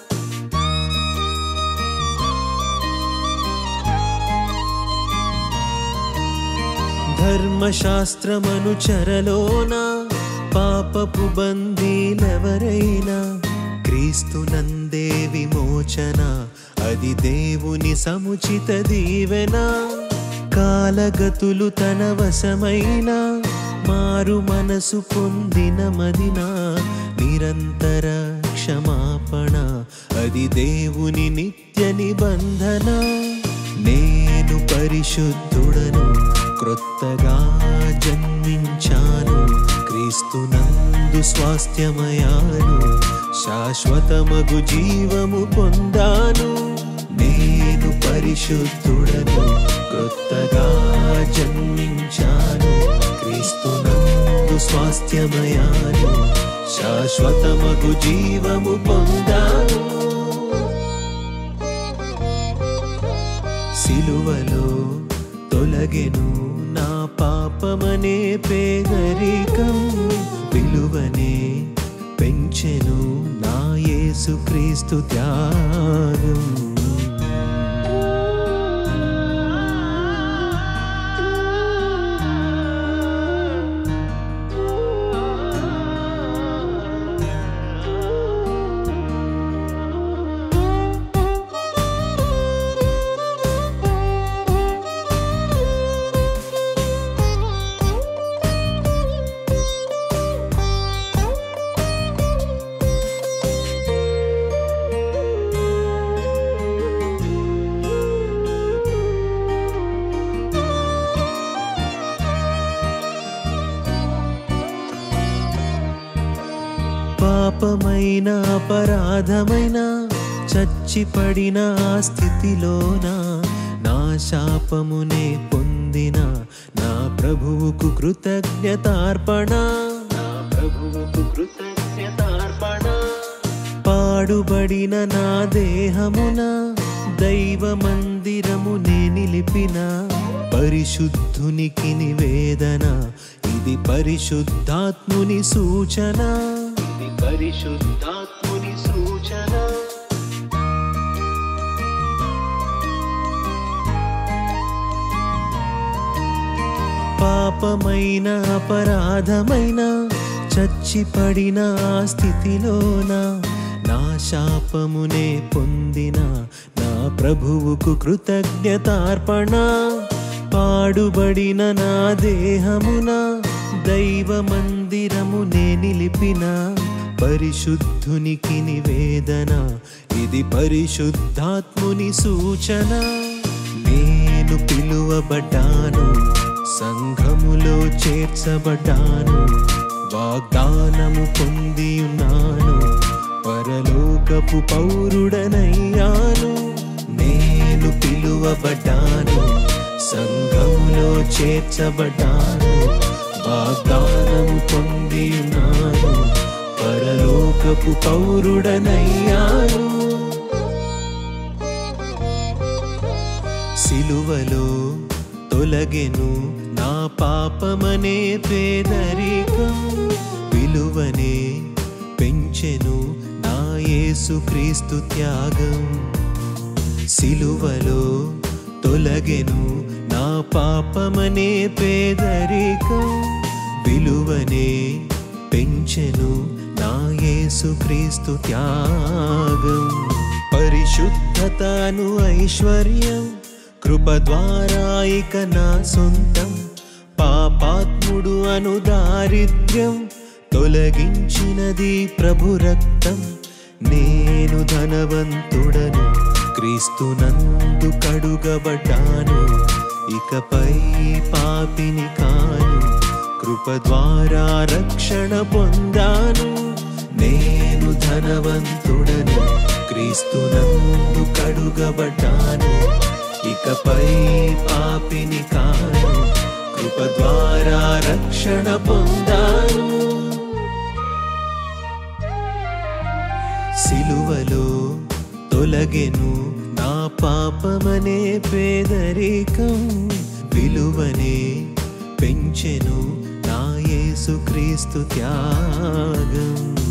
ధర్మశాస్త్రమనుచరలోన పాపపు బందీలెవరైనా క్రీస్తునందే విమోచన అది దేవుని సముచిత దీవెన కాలగతులు తన వశమైన మారు మనసు పొందిన మదిన నిరంతర క్షమాపణ అది దేవుని నిత్య నిబంధన నేను పరిశుద్ధుడను క్రొత్తగా జన్మించాను క్రీస్తునందు స్వాస్థ్యమయాను శాశ్వతమగు జీవము పొందాను నేను పరిశుద్ధుడను క్రొత్తగా జన్మించాను క్రీస్తునందు స్వాస్థ్యమయాను శాశ్వతమగు జీవము పొందాను సిలువలో తొలగెను నా పాపమనే పేదరికం విలువనే పెంచెను నా యేసుక్రీస్తు త్యాగం పాపమైన అపరాధమైన చచ్చిపడిన ఆ స్థితిలోన నా శాపమునే పొందిన నా ప్రభువుకు కృతజ్ఞతార్పణ నా ప్రభువుకు కృతజ్ఞతార్పణ పాడుబడిన నా దేహమున దైవ మందిరము నే నిలిపిన పరిశుద్ధునికి నివేదన ఇది పరిశుద్ధాత్ముని సూచన ఇది పరిశుద్ధాత్ముని సూచన పాపమైన అపరాధమైన చచ్చిపడిన ఆ స్థితిలోన నా శాపమునే పొందిన నా ప్రభువుకు కృతజ్ఞతార్పణ పాడుబడిన నా దేహమున దైవ మందిరమునే నిలిపిన పరిశుద్ధునికి నివేదన ఇది పరిశుద్ధాత్ముని సూచన నేను పిలువబడ్డాను సంఘములో చేర్చబడ్డాను వాగ్దానము పొంది ఉన్నాను పరలోకపు పౌరుడనయ్యాను నేను పిలువబడ్డాను సంఘములో చేర్చబడ్డాను వాగ్దానము పొంది ఉన్నాను పరలోకపు పౌరుడనయ్యాను సిలువలో తొలగెను నా పాపమనే పేదరికం విలువనే పెంచెను నా యేసుక్రీస్తు త్యాగం సిలువలో తొలగెను నా పాపమనే పేదరికం విలువనే పెంచెను నా యేసుక్రీస్తు త్యాగం పరిశుద్ధతను ఐశ్వర్యం కృప ద్వారా ఇక నా సొంతం పాపాత్ముడు అను దారిద్ర్యం తొలగించినది ప్రభు రక్తం నేను ధనవంతుడను క్రీస్తునందు కడుగబడ్డాను ఇకపై పాపిని కాను కృప ద్వారా రక్షణ పొందాను నేను ధనవంతుడను క్రీస్తునందు కడుగబడ్డాను ఇకపై పాపిని కాను కృప ద్వారా రక్షణ పొందాను సిలువలో తొలగెను నా పాపమనే పేదరికం విలువనే పెంచెను నా యేసుక్రీస్తు త్యాగం